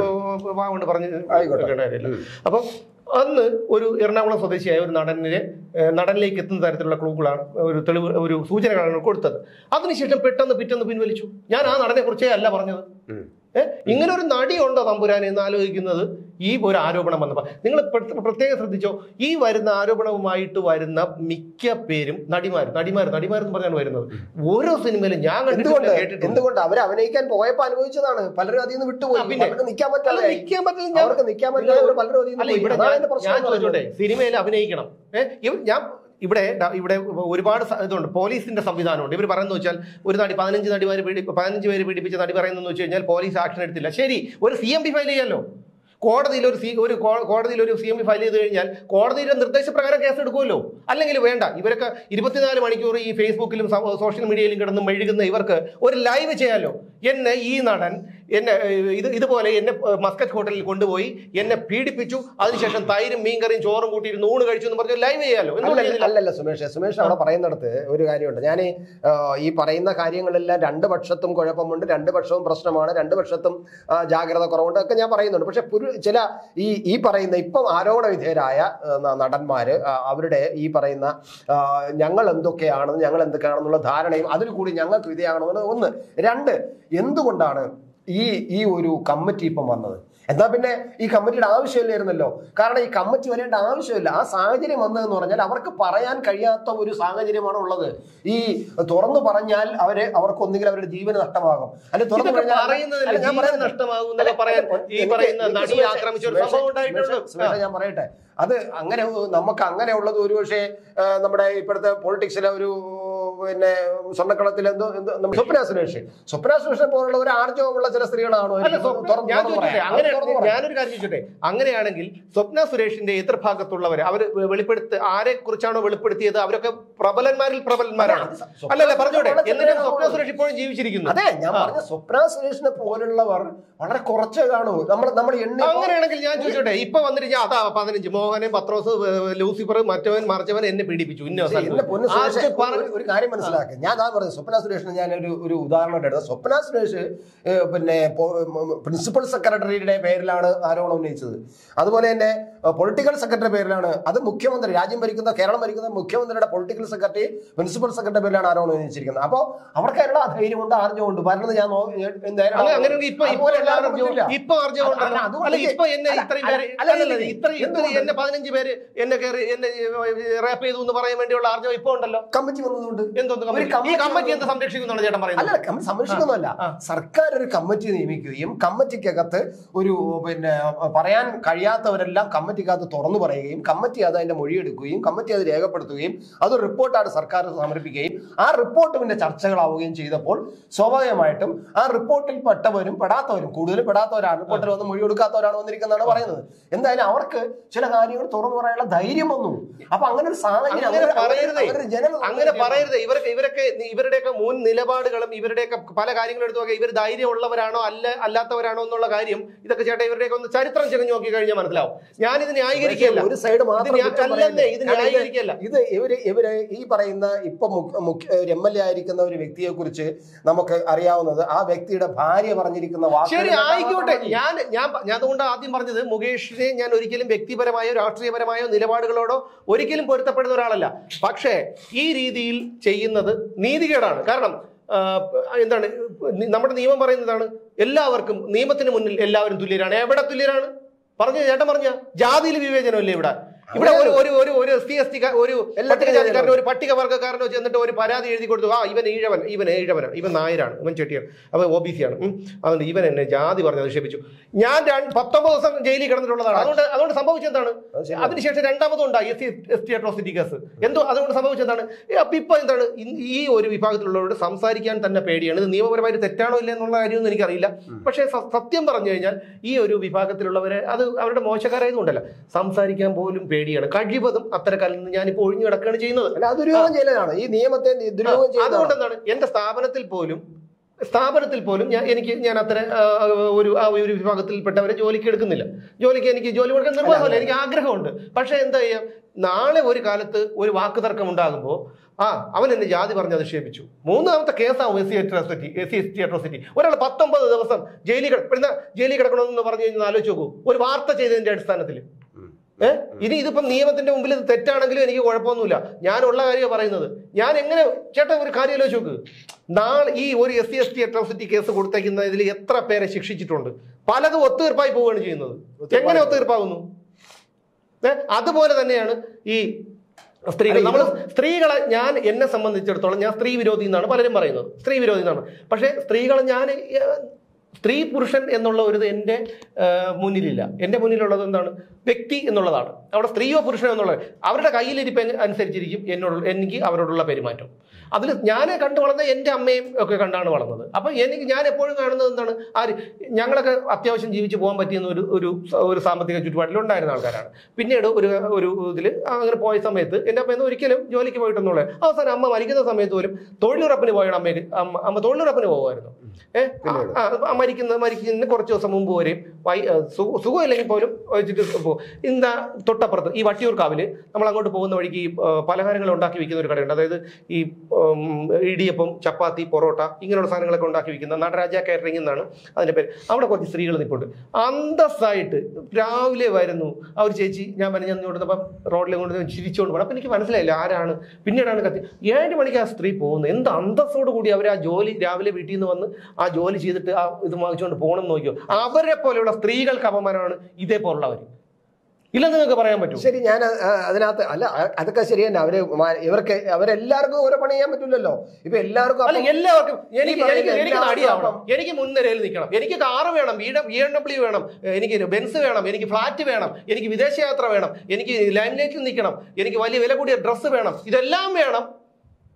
[SPEAKER 1] വാ കൊണ്ട് പറഞ്ഞ്
[SPEAKER 2] ആയിക്കോട്ടെ.
[SPEAKER 1] കേൾക്കേണ്ട കാര്യമില്ല അപ്പൊ അന്ന് ഒരു എറണാകുളം സ്വദേശിയായ ഒരു നടനെ ഏഹ്, നടനിലേക്ക് എത്തുന്ന തരത്തിലുള്ള ക്ലൂകളാണ് ഒരു തെളിവ് ഒരു സൂചനകളാണ് കൊടുത്തത് അതിനുശേഷം പെട്ടെന്ന് പിറ്റെന്ന് പിൻവലിച്ചു ഞാൻ ആ നടനെ കുറിച്ചേ അല്ല പറഞ്ഞത് ഏഹ് ഇങ്ങനെ ഒരു നടിയുണ്ടോ തമ്പുരാൻ എന്ന് ആലോചിക്കുന്നത് ഈ ഒരു ആരോപണം വന്നപ്പോൾ നിങ്ങൾ പ്രത്യേകം ശ്രദ്ധിച്ചോ ഈ വരുന്ന ആരോപണവുമായിട്ട് വരുന്ന മിക്ക പേരും നടിമാർ നടിമാർ നടിമാർ എന്ന് പറഞ്ഞാണ് വരുന്നത് ഓരോ സിനിമയിലും ഞാൻ
[SPEAKER 2] എന്തുകൊണ്ട്
[SPEAKER 1] കണ്ടിട്ടുണ്ട് കേട്ടിട്ടുണ്ട്
[SPEAKER 2] എന്തുകൊണ്ട് അവർ അഭിനയിക്കാൻ പോയപ്പോ അനുഭവിച്ചതാണ് പലരും അതിൽ നിന്ന് വിട്ടുപോയി
[SPEAKER 1] ആ, പിന്നെ.
[SPEAKER 2] അവർക്ക് നിൽക്കാൻ
[SPEAKER 1] അല്ല,
[SPEAKER 2] പറ്റാതെ
[SPEAKER 1] നിൽക്കാൻ പറ്റില്ല ഞാൻ
[SPEAKER 2] അവർക്ക് നിൽക്കാൻ പറ്റാതെ പലരും അതിൽ നിന്ന്
[SPEAKER 1] അല്ല
[SPEAKER 2] പോയി.
[SPEAKER 1] ഇവിടെ
[SPEAKER 2] അതാണ്
[SPEAKER 1] ഞാൻ
[SPEAKER 2] അതിന്റെ പ്രശ്നം
[SPEAKER 1] ഞാൻ
[SPEAKER 2] എന്ന് പറയുന്നത്.
[SPEAKER 1] ചോദിച്ചോട്ടെ സിനിമയിൽ അഭിനയിക്കണം ഏഹ് ഞാൻ ഇവിടെ ദാ ഇവിടെ ഒരുപാട് സ- ഇതുണ്ട് പോലീസിന്റെ സംവിധാനമുണ്ട് ഇവർ പറയുന്നത് വെച്ചാൽ ഒരു നടി പതിനഞ്ച് നടിമാർ പീഡി പതിനഞ്ച് പേര് പീഡിപ്പിച്ച നടി പറയുന്നതെന്ന് വെച്ച് കഴിഞ്ഞാൽ പോലീസ് ആക്ഷൻ എടുത്തില്ല ശരി ഒരു സി എം പി ഫയൽ ചെയ്യാമല്ലോ കോടതിയിൽ ഒരു സി ഒരു കോ- കോടതിയിൽ ഒരു സി എം പി ഫയൽ ചെയ്ത് കഴിഞ്ഞാൽ കോടതിയുടെ നിർദ്ദേശപ്രകാരം കേസ് എടുക്കുമല്ലോ അല്ലെങ്കിൽ വേണ്ട ഇവരൊക്കെ ഇരുപത്തിനാല് മണിക്കൂർ ഈ ഫേസ്ബുക്കിലും സോ- സോഷ്യൽ മീഡിയയിലും കിടന്ന് മെഴുകുന്ന ഇവർക്ക് ഒരു ലൈവ് ചെയ്യാമല്ലോ എന്നെ ഈ നടൻ എന്നെ ഏഹ്, ഇത് ഇതുപോലെ എന്നെ ഏഹ്, മസ്കറ്റ് ഹോട്ടലിൽ കൊണ്ടുപോയി എന്നെ പീഡിപ്പിച്ചു അതിനുശേഷം തൈരും മീൻകറിയും ചോറും കൂട്ടിയിരുന്ന് ഊണ് കഴിച്ചു എന്ന് പറഞ്ഞ് ലൈവ് ചെയ്യാലോ എന്തുകൊണ്ട്
[SPEAKER 2] അല്ലല്ല
[SPEAKER 1] ചെയ്യുന്നില്ല?
[SPEAKER 2] അല്ലല്ല സുമേഷ് സുമേഷ് അവിടെ പറയുന്നിടത്ത് ഒരു കാര്യമുണ്ട് ഞാൻ ഈ പറയുന്ന കാര്യങ്ങളെല്ലാം രണ്ട് പക്ഷത്തും കുഴപ്പമുണ്ട് രണ്ട് പക്ഷവും പ്രശ്നമാണ് രണ്ട് പക്ഷത്തും ആ, ജാഗ്രത കുറവുണ്ട് ഒക്കെ ഞാൻ പറയുന്നുണ്ട് പക്ഷെ പുരു ചില ഈ ഈ പറയുന്ന ഇപ്പം ആരോപണ വിധേയരായ ആ, ന- നടന്മാര് ആ, അവരുടെ ഈ പറയുന്ന ആ, ഞങ്ങൾ എന്തൊക്കെയാണെന്ന് ഞങ്ങൾ എന്തൊക്കെയാണെന്നുള്ള ധാരണയും അതിൽ കൂടി ഞങ്ങൾക്ക് വിധേയമാണെന്നുള്ളത് ഒന്ന് രണ്ട് എന്തുകൊണ്ടാണ് ഈ ഈ ഒരു കമ്മിറ്റി ഇപ്പം വന്നത് എന്നാ പിന്നെ ഈ കമ്മിറ്റിയുടെ ആവശ്യമില്ലായിരുന്നല്ലോ കാരണം ഈ കമ്മിറ്റി വരേണ്ട ആവശ്യമില്ല ആ സാഹചര്യം വന്നതെന്ന് പറഞ്ഞാൽ അവർക്ക് പറയാൻ കഴിയാത്ത ഒരു സാഹചര്യമാണ് ഉള്ളത് ഈ തുറന്നു പറഞ്ഞാൽ അവര് അവർക്ക് ഒന്നുകിൽ അവരുടെ ജീവന് നഷ്ടമാകും അല്ലെ തുറന്നു
[SPEAKER 1] ഇതൊക്കെ
[SPEAKER 2] പറഞ്ഞാൽ
[SPEAKER 1] പറയുന്നതിൽ
[SPEAKER 2] അല്ല, ഞാൻ
[SPEAKER 1] ജീവൻ
[SPEAKER 2] പറയുന്നത്
[SPEAKER 1] നഷ്ടമാകും എന്നൊക്കെ പറയാൻ ഈ
[SPEAKER 2] എനിക്ക്
[SPEAKER 1] പറയുന്ന
[SPEAKER 2] എനിക്ക്
[SPEAKER 1] നടിയെ
[SPEAKER 2] സുമേഷ്
[SPEAKER 1] ആക്രമിച്ച ഒരു
[SPEAKER 2] സുമേഷ്
[SPEAKER 1] സംഭവം ഉണ്ടായിട്ടുണ്ട്
[SPEAKER 2] സുമേഷ് സുമേഷ് ഞാൻ പറയട്ടെ അത് അങ്ങനെ നമുക്ക് അങ്ങനെ ഉള്ളത് ഒരുപക്ഷെ ആ, നമ്മുടെ ഇപ്പോഴത്തെ പൊളിറ്റിക്സിലെ ഒരു പിന്നെ സ്വർണ്ണക്കളത്തിൽ എന്തോ എന്തോ നമ്മൾ സ്വപ്ന സുരേഷ് സ്വപ്ന സുരേഷിനെ പോലുള്ള ഒരു ആർജവമുള്ള ചില സ്ത്രീകളാണോ
[SPEAKER 1] അല്ല
[SPEAKER 2] എനിക്ക്
[SPEAKER 1] സ്വപ്ന-
[SPEAKER 2] തുറന്ന്
[SPEAKER 1] ഞാൻ
[SPEAKER 2] തുറന്ന്
[SPEAKER 1] ചോദിച്ചോട്ടെ
[SPEAKER 2] പറയാം.
[SPEAKER 1] അങ്ങനെ
[SPEAKER 2] അത് തുറന്ന് പറയാം.
[SPEAKER 1] ഞാനൊരു കാര്യം ചോദിച്ചോട്ടെ അങ്ങനെയാണെങ്കിൽ സ്വപ്ന സുരേഷിന്റെ എതിർഭാഗത്തുള്ളവർ അവർ വെളിപ്പെടുത്ത ആരെ കുറിച്ചാണോ വെളിപ്പെടുത്തിയത് അവരൊക്കെ പ്രബലന്മാരിൽ പ്രബലന്മാരാണ്
[SPEAKER 2] അത് സ്വപ്ന
[SPEAKER 1] അല്ലല്ല പറഞ്ഞോട്ടെ
[SPEAKER 2] സുരേഷ്
[SPEAKER 1] എന്നിട്ട്
[SPEAKER 2] വളരെ
[SPEAKER 1] സ്വപ്ന സുരേഷ് ഇപ്പോഴും ജീവിച്ചിരിക്കുന്നു
[SPEAKER 2] അതെ ഞാൻ പറഞ്ഞ സ്വപ്ന സുരേഷിനെ പോലുള്ളവർ വളരെ കുറച്ചേ കാണൂ നമ്മൾ നമ്മൾ എണ്ണി
[SPEAKER 1] അങ്ങനെയാണെങ്കിൽ ഞാൻ ചോദിച്ചോട്ടെ ഇപ്പൊ വന്നിട്ട് ഞാൻ അതാ പതിനഞ്ച് മോഹനൻ പത്രോസ് ഏഹ്, ലൂസിഫർ മറ്റവൻ മറിച്ചവൻ എന്നെ പീഡിപ്പിച്ചു ഇന്ന
[SPEAKER 2] ശരി, എന്റെ പൊന്നു
[SPEAKER 1] സ്ഥലത്ത്.
[SPEAKER 2] സുരേഷ്
[SPEAKER 1] അത് പറ-
[SPEAKER 2] ഒരു- ഒരു കാര്യം മനസ്സിലാക്കി ഞാൻ അതാ പറഞ്ഞത് സ്വപ്ന സുരേഷിന് ഞാൻ ഒരു ഒരു ഉദാഹരണം എടുത്തത് സ്വപ്ന സുരേഷ് ഏഹ്, പിന്നെ പ്രിൻസിപ്പൽ സെക്രട്ടറിയുടെ പേരിലാണ് ആരോപണം ഉന്നയിച്ചത് അതുപോലെ തന്നെ പൊളിറ്റിക്കൽ സെക്രട്ടറി പേരിലാണ് അത് മുഖ്യമന്ത്രി രാജ്യം ഭരിക്കുന്ന കേരളം ഭരിക്കുന്ന മുഖ്യമന്ത്രിയുടെ പൊളിറ്റിക്കൽ സെക്രട്ടറി പ്രിൻസിപ്പൽ സെക്രട്ടറി പേരിലാണ് ആരോപണം ഉന്നയിച്ചിരിക്കുന്നത് അപ്പോൾ അവർക്കാരുടെ ധൈര്യമുണ്ട് ആർജവുണ്ട് വരുന്നത് ഞാൻ നോ- എന്തായാലും
[SPEAKER 1] അങ്ങനെ അങ്ങനെയെങ്കിൽ ഇപ്പൊ ഇപ്പൊ
[SPEAKER 2] അതുപോലെ
[SPEAKER 1] എല്ലാവരും
[SPEAKER 2] എല്ലാവർക്കും ഇല്ല.
[SPEAKER 1] ഇപ്പൊ ആർജവം
[SPEAKER 2] അല്ല,
[SPEAKER 1] ഉണ്ടല്ലോ.
[SPEAKER 2] അതുകൊണ്ട്
[SPEAKER 1] അല്ല ഇപ്പൊ എന്നെ
[SPEAKER 2] അല്ല,
[SPEAKER 1] ഇത്രയും
[SPEAKER 2] അല്ല,
[SPEAKER 1] പേര്
[SPEAKER 2] അല്ല,
[SPEAKER 1] അല്ലല്ല,
[SPEAKER 2] ഇല്ല,
[SPEAKER 1] ഇത്ര ഇത്ര
[SPEAKER 2] എന്തുകൊണ്ട്?
[SPEAKER 1] എന്നെ പതിനഞ്ച് പേര് എന്നെ കയറി എന്നെ റാപ്പ് ചെയ്തു എന്ന് പറയാൻ വേണ്ടിയുള്ള ആർജവം ഇപ്പൊ ഉണ്ടല്ലോ
[SPEAKER 2] കമ്മിറ്റി വന്നതുകൊണ്ട്
[SPEAKER 1] എന്തോന്ന്
[SPEAKER 2] ഒരു
[SPEAKER 1] കമ്മിറ്റി ഈ
[SPEAKER 2] കമ്മിറ്റി
[SPEAKER 1] കമ്മിറ്റി എന്ത് സംരക്ഷിക്കുന്നാണ് ചേട്ടൻ പറയുന്നത്
[SPEAKER 2] അല്ല കമ്മിറ്റി സംരക്ഷിക്കുന്നതല്ല
[SPEAKER 1] ആ.
[SPEAKER 2] സർക്കാർ ഒരു കമ്മിറ്റി നിയമിക്കുകയും കമ്മിറ്റിക്കകത്ത് ഒരു പിന്നെ പറയാൻ കഴിയാത്തവരെല്ലാം കമ്മിറ്റിക്കകത്ത് തുറന്നു പറയുകയും കമ്മിറ്റി അത് അതിന്റെ മൊഴിയെടുക്കുകയും കമ്മിറ്റി അത് രേഖപ്പെടുത്തുകയും അത് റിപ്പോർട്ടാണ് സർക്കാർ സമർപ്പിക്കുകയും ആ റിപ്പോർട്ട് പിന്നെ ചർച്ചകളാവുകയും ചെയ്തപ്പോൾ സ്വാഭാവികമായിട്ടും ആ റിപ്പോർട്ടിൽ പെട്ടവരും പെടാത്തവരും കൂടുതലും പെടാത്തവരാണ് റിപ്പോർട്ടിൽ വന്ന് മൊഴി കൊടുക്കാത്തവരാണ് വന്നിരിക്കുന്നതാണ് പറയുന്നത് എന്തായാലും അവർക്ക് ചില കാര്യങ്ങൾ തുറന്നു പറയാനുള്ള ധൈര്യം വന്നു അപ്പൊ അങ്ങനെ ഒരു സാഹചര്യം
[SPEAKER 1] അങ്ങനെ
[SPEAKER 2] അവര്-
[SPEAKER 1] പറയരുതേ.
[SPEAKER 2] അവര് ജനങ്ങൾ
[SPEAKER 1] അങ്ങനെ പറയരുത് ഇവരൊക്കെ ഇവരൊക്കെ ഇവരുടെയൊക്കെ മുൻ നിലപാടുകളും ഇവരുടെയൊക്കെ പല കാര്യങ്ങളും എടുത്തു നോക്കുക ഇവർ ധൈര്യമുള്ളവരാണോ അല്ല അല്ലാത്തവരാണോ എന്നുള്ള കാര്യം ഇതൊക്കെ ചേട്ടാ ഇവരുടെയൊക്കെ ഒന്ന് ചരിത്രം ചെറിഞ്ഞു നോക്കി കഴിഞ്ഞാൽ മനസ്സിലാവും ഞാനിത് ന്യായീകരിക്കുകയല്ല
[SPEAKER 2] ഒരു സൈഡ് മാത്രം
[SPEAKER 1] ഇത് ഞാൻ-
[SPEAKER 2] കുറ്റം
[SPEAKER 1] അല്ലെന്നേ,
[SPEAKER 2] പറയല്ലേ.
[SPEAKER 1] ഇത്
[SPEAKER 2] കാരണം ഇത്
[SPEAKER 1] ന്യായീകരിക്കുകയല്ല.
[SPEAKER 2] ഇത് ഇവര് ഇവര് ഈ പറയുന്ന ഇപ്പൊ എം എൽ എ ആയിരിക്കുന്ന ഒരു വ്യക്തിയെ കുറിച്ച് നമുക്ക് അറിയാവുന്നത് ആ വ്യക്തിയുടെ ഭാര്യ പറഞ്ഞിരിക്കുന്ന വാക്കുകൾ
[SPEAKER 1] ശരി
[SPEAKER 2] കേട്ടാൽ
[SPEAKER 1] ആയിക്കോട്ടെ
[SPEAKER 2] മതി.
[SPEAKER 1] ഞാൻ ഞാൻ പ- ഞാൻ അതുകൊണ്ട് ആദ്യം പറഞ്ഞത് മുകേഷിനെ ഞാൻ ഒരിക്കലും വ്യക്തിപരമായോ രാഷ്ട്രീയപരമായോ നിലപാടുകളോടോ ഒരിക്കലും പൊരുത്തപ്പെടുന്ന ഒരാളല്ല പക്ഷേ ഈ രീതിയിൽ ചെയ്യുന്നത് നീതികേടാണ് കാരണം ആ, എന്താണ് നി- നമ്മുടെ നിയമം പറയുന്നതാണ് എല്ലാവർക്കും നിയമത്തിന് മുന്നിൽ എല്ലാവരും തുല്യരാണ് എവിടെ തുല്യരാണ് പറഞ്ഞു ചേട്ടൻ പറഞ്ഞ ജാതിയിൽ വിവേചനമല്ലേ ഇവിടെ ഇവിടെ ഒരു ഒരു ഒരു ഒരു എസ് ടി എസ് ടി ഒരു പട്ടികജാതിക്കാരനോ ഒരു പട്ടികവർഗ്ഗക്കാരനോ ചെന്നിട്ട് ഒരു പരാതി എഴുതി കൊടുത്തു ആ ഇവൻ ഈഴവൻ ഇവൻ ഈഴവനാണ് ഇവൻ നായരാണ് ഇവൻ ചെട്ടിയാണ് അവൻ ഒ ബി സി ആണ് ഉം. അതുകൊണ്ട് ഇവൻ എന്നെ ജാതി പറഞ്ഞ് അധിക്ഷേപിച്ചു ഞാൻ രണ്ട് പത്തൊമ്പത് ദിവസം ജയിലിൽ കിടന്നിട്ടുള്ളതാണ് അതുകൊണ്ട് അതുകൊണ്ട് സംഭവിച്ചെന്താണ്
[SPEAKER 2] അത് ശരിയാണ്.
[SPEAKER 1] അതിനുശേഷം രണ്ടാമതും ഉണ്ടായി S C S T atrocity case എന്തോ അതുകൊണ്ട് സംഭവിച്ചെന്താണ് ഏ, അപ്പൊ ഇപ്പൊ എന്താണ് ഇ- ഈ ഒരു വിഭാഗത്തിലുള്ളവരോട് സംസാരിക്കാൻ തന്നെ പേടിയാണ് ഇത് നിയമപരമായിട്ട് തെറ്റാണോ ഇല്ല എന്നുള്ള കാര്യമൊന്നും എനിക്കറിയില്ല പക്ഷേ സ- സത്യം പറഞ്ഞു കഴിഞ്ഞാൽ ഈ ഒരു വിഭാഗത്തിലുള്ളവരെ അത് അവരുടെ മോശക്കാരായതുകൊണ്ടല്ല സംസാരിക്കാൻ പോലും പേടിയാണ് കഴിവതും അത്തരക്കാരിൽ നിന്ന് ഞാനിപ്പോൾ ഒഴിഞ്ഞു കിടക്കുകയാണ് ചെയ്യുന്നത്
[SPEAKER 2] അല്ല അത് ദുര്യോഗം ചെയ്യലാണ് ഈ നിയമത്തെ ദുര്യോഗം ചെയ്യുന്നതാണ്
[SPEAKER 1] അതുകൊണ്ട് എന്താണ് എന്റെ സ്ഥാപനത്തിൽ പോലും സ്ഥാപനത്തിൽ പോലും ഞാൻ എനിക്ക് ഞാൻ അത്ര ആ, ഒരു ആ ഒരു വിഭാഗത്തിൽപ്പെട്ടവരെ ജോലിക്ക് എടുക്കുന്നില്ല ജോലിക്ക് എനിക്ക് ജോലി കൊടുക്കാൻ നിർബന്ധമല്ല എനിക്ക് ആഗ്രഹമുണ്ട് പക്ഷേ എന്താ ചെയ്യാം നാളെ ഒരു കാലത്ത് ഒരു വാക്ക് തർക്കം ഉണ്ടാകുമ്പോൾ ആ അവൻ എന്നെ ജാതി പറഞ്ഞ് അധിക്ഷേപിച്ചു മൂന്നാമത്തെ കേസാവും S C atrocity S C S T atrocity ഒരാൾ പത്തൊമ്പത് ദിവസം ജയിലിൽ കിട ജയിലിൽ കിടക്കണമെന്ന് പറഞ്ഞു കഴിഞ്ഞാൽ ആലോചിച്ച് നോക്കൂ ഒരു വാർത്ത ചെയ്തതിന്റെ അടിസ്ഥാനത്തിൽ ഏഹ് ഇനി ഇതിപ്പം നിയമത്തിന്റെ മുമ്പിൽ ഇത് തെറ്റാണെങ്കിലും എനിക്ക് കുഴപ്പമൊന്നുമില്ല ഞാനുള്ള കാര്യമാണ് പറയുന്നത് ഞാൻ എങ്ങനെ ചേട്ടാ ഒരു കാര്യം ആലോചിച്ച് നോക്ക് നാളെ ഈ ഒരു S C S T atrocity case കൊടുത്തേക്കുന്നതിൽ എത്ര പേരെ ശിക്ഷിച്ചിട്ടുണ്ട് പലതും ഒത്തുതീർപ്പായി പോവുകയാണ് ചെയ്യുന്നത് എങ്ങനെ ഒത്തുതീർപ്പാകുന്നു ഏ, അതുപോലെ തന്നെയാണ് ഈ സ്ത്രീകൾ
[SPEAKER 2] അല്ല,
[SPEAKER 1] നമ്മൾ സ്ത്രീകളെ ഞാൻ എന്നെ സംബന്ധിച്ചിടത്തോളം ഞാൻ സ്ത്രീ വിരോധി എന്നാണ് പലരും പറയുന്നത് സ്ത്രീ വിരോധി എന്നാണ് പക്ഷേ സ്ത്രീകളെ ഞാൻ ഏ, സ്ത്രീ പുരുഷൻ എന്നുള്ള ഒരു ഇത് എൻ്റെ ഏ, മുന്നിലില്ല എൻ്റെ മുന്നിലുള്ളത് എന്താണ് വ്യക്തി എന്നുള്ളതാണ് അവിടെ സ്ത്രീയോ പുരുഷനോ എന്നുള്ളത് അവരുടെ കയ്യിലിരിപ്പ് അനുസരിച്ചിരിക്കും എന്നോട് എനിക്ക് അവരോടുള്ള പെരുമാറ്റം അതിൽ ഞാൻ കണ്ടു വളർന്ന എൻ്റെ അമ്മയും ഒക്കെ കണ്ടാണ് വളർന്നത് അപ്പം എനിക്ക് ഞാൻ എപ്പോഴും കാണുന്നത് എന്താണ് ആര് ഞങ്ങളൊക്കെ അത്യാവശ്യം ജീവിച്ച് പോകാൻ പറ്റിയെന്ന ഒരു ഒരു ഒരു സാമ്പത്തിക ചുറ്റുപാടിൽ ഉണ്ടായിരുന്ന ആൾക്കാരാണ് പിന്നീട് ഒരു ഒരു ഇതിൽ അങ്ങനെ പോയ സമയത്ത് എൻ്റെ അമ്മ ഒരിക്കലും ജോലിക്ക് പോയിട്ടൊന്നുള്ളത് അവസാനം അമ്മ മരിക്കുന്ന സമയത്ത് പോലും തൊഴിലുറപ്പിന് പോയാണ് അമ്മയ്ക്ക് അമ്മ അമ്മ തൊഴിലുറപ്പിന് പോകുമായിരുന്നു ഏഹ് മരിക്കുന്ന മരിക്കുന്ന കുറച്ച് ദിവസം മുമ്പ് വരെയും വൈ ആ, സു- സുഖമില്ലെങ്കിൽ പോലും വെച്ചിട്ട് പോകും ഇന്ന തൊട്ടപ്പുറത്ത് ഈ വട്ടിയൂർക്കാവില് നമ്മൾ അങ്ങോട്ട് പോകുന്ന വഴിക്ക് ഈ ആ, പലഹാരങ്ങൾ ഉണ്ടാക്കി വിൽക്കുന്ന ഒരു കടയുണ്ട് അതായത് ഈ ഉം, ഇടിയപ്പം ചപ്പാത്തി പൊറോട്ട ഇങ്ങനെയുള്ള സാധനങ്ങളൊക്കെ ഉണ്ടാക്കി വിൽക്കുന്ന നടരാജ കാറ്ററിംഗ് എന്നാണ് അതിന്റെ പേര് അവിടെ കുറച്ച് സ്ത്രീകൾ നിൽപ്പുണ്ട് അന്തസ്സായിട്ട് രാവിലെ വരുന്നു ആ ഒരു ചേച്ചി ഞാൻ പറഞ്ഞു കൊടുത്തപ്പം റോഡിൽ കൊണ്ട് ചിരിച്ചുകൊണ്ട് പോകണം അപ്പം എനിക്ക് മനസ്സിലായില്ല ആരാണ് പിന്നീടാണ് കത്തി ഏഴ് മണിക്ക് ആ സ്ത്രീ പോകുന്നത് എന്ത് അന്തസ്സോട് കൂടി അവർ ആ ജോലി രാവിലെ വീട്ടിൽ നിന്ന് വന്ന് ആ ജോലി ചെയ്തിട്ട് ആ ഇത് വാങ്ങിച്ചുകൊണ്ട് പോകണം എന്ന് നോക്കിയോ അവരെ പോലെയുള്ള സ്ത്രീകൾക്ക് അപമാനമാണ് ഇതേപോലുള്ളവർ ഇല്ലെന്ന് നിങ്ങൾക്ക് പറയാൻ പറ്റും
[SPEAKER 2] ശരി ഞാൻ അ- അ- അതിനകത്ത് അല്ല അ- അതൊക്കെ ശരി തന്നെ അവര് മാ- ഇവർക്ക് അവരെല്ലാവർക്കും ഓരോ പണി ചെയ്യാൻ പറ്റില്ലല്ലോ ഇപ്പൊ എല്ലാവർക്കും
[SPEAKER 1] അല്ല
[SPEAKER 2] അപ്പം-
[SPEAKER 1] എല്ലാവർക്കും എനിക്ക്
[SPEAKER 2] ഈ പറയുന്ന
[SPEAKER 1] എനിക്ക് എനിക്ക്
[SPEAKER 2] എല്ലാവർക്കും
[SPEAKER 1] അടിയാവണം എനിക്ക് മുൻനിരയിൽ നിൽക്കണം എനിക്ക് കാറ് വേണം ബി എം ഡബ്ല്യു വേണം എനിക്ക് ബെൻസ് വേണം എനിക്ക് ഫ്ലാറ്റ് വേണം എനിക്ക് വിദേശയാത്ര വേണം എനിക്ക് ലൈംലൈറ്റിൽ നിൽക്കണം എനിക്ക് വലിയ വില കൂടിയ ഡ്രസ്സ് വേണം ഇതെല്ലാം വേണം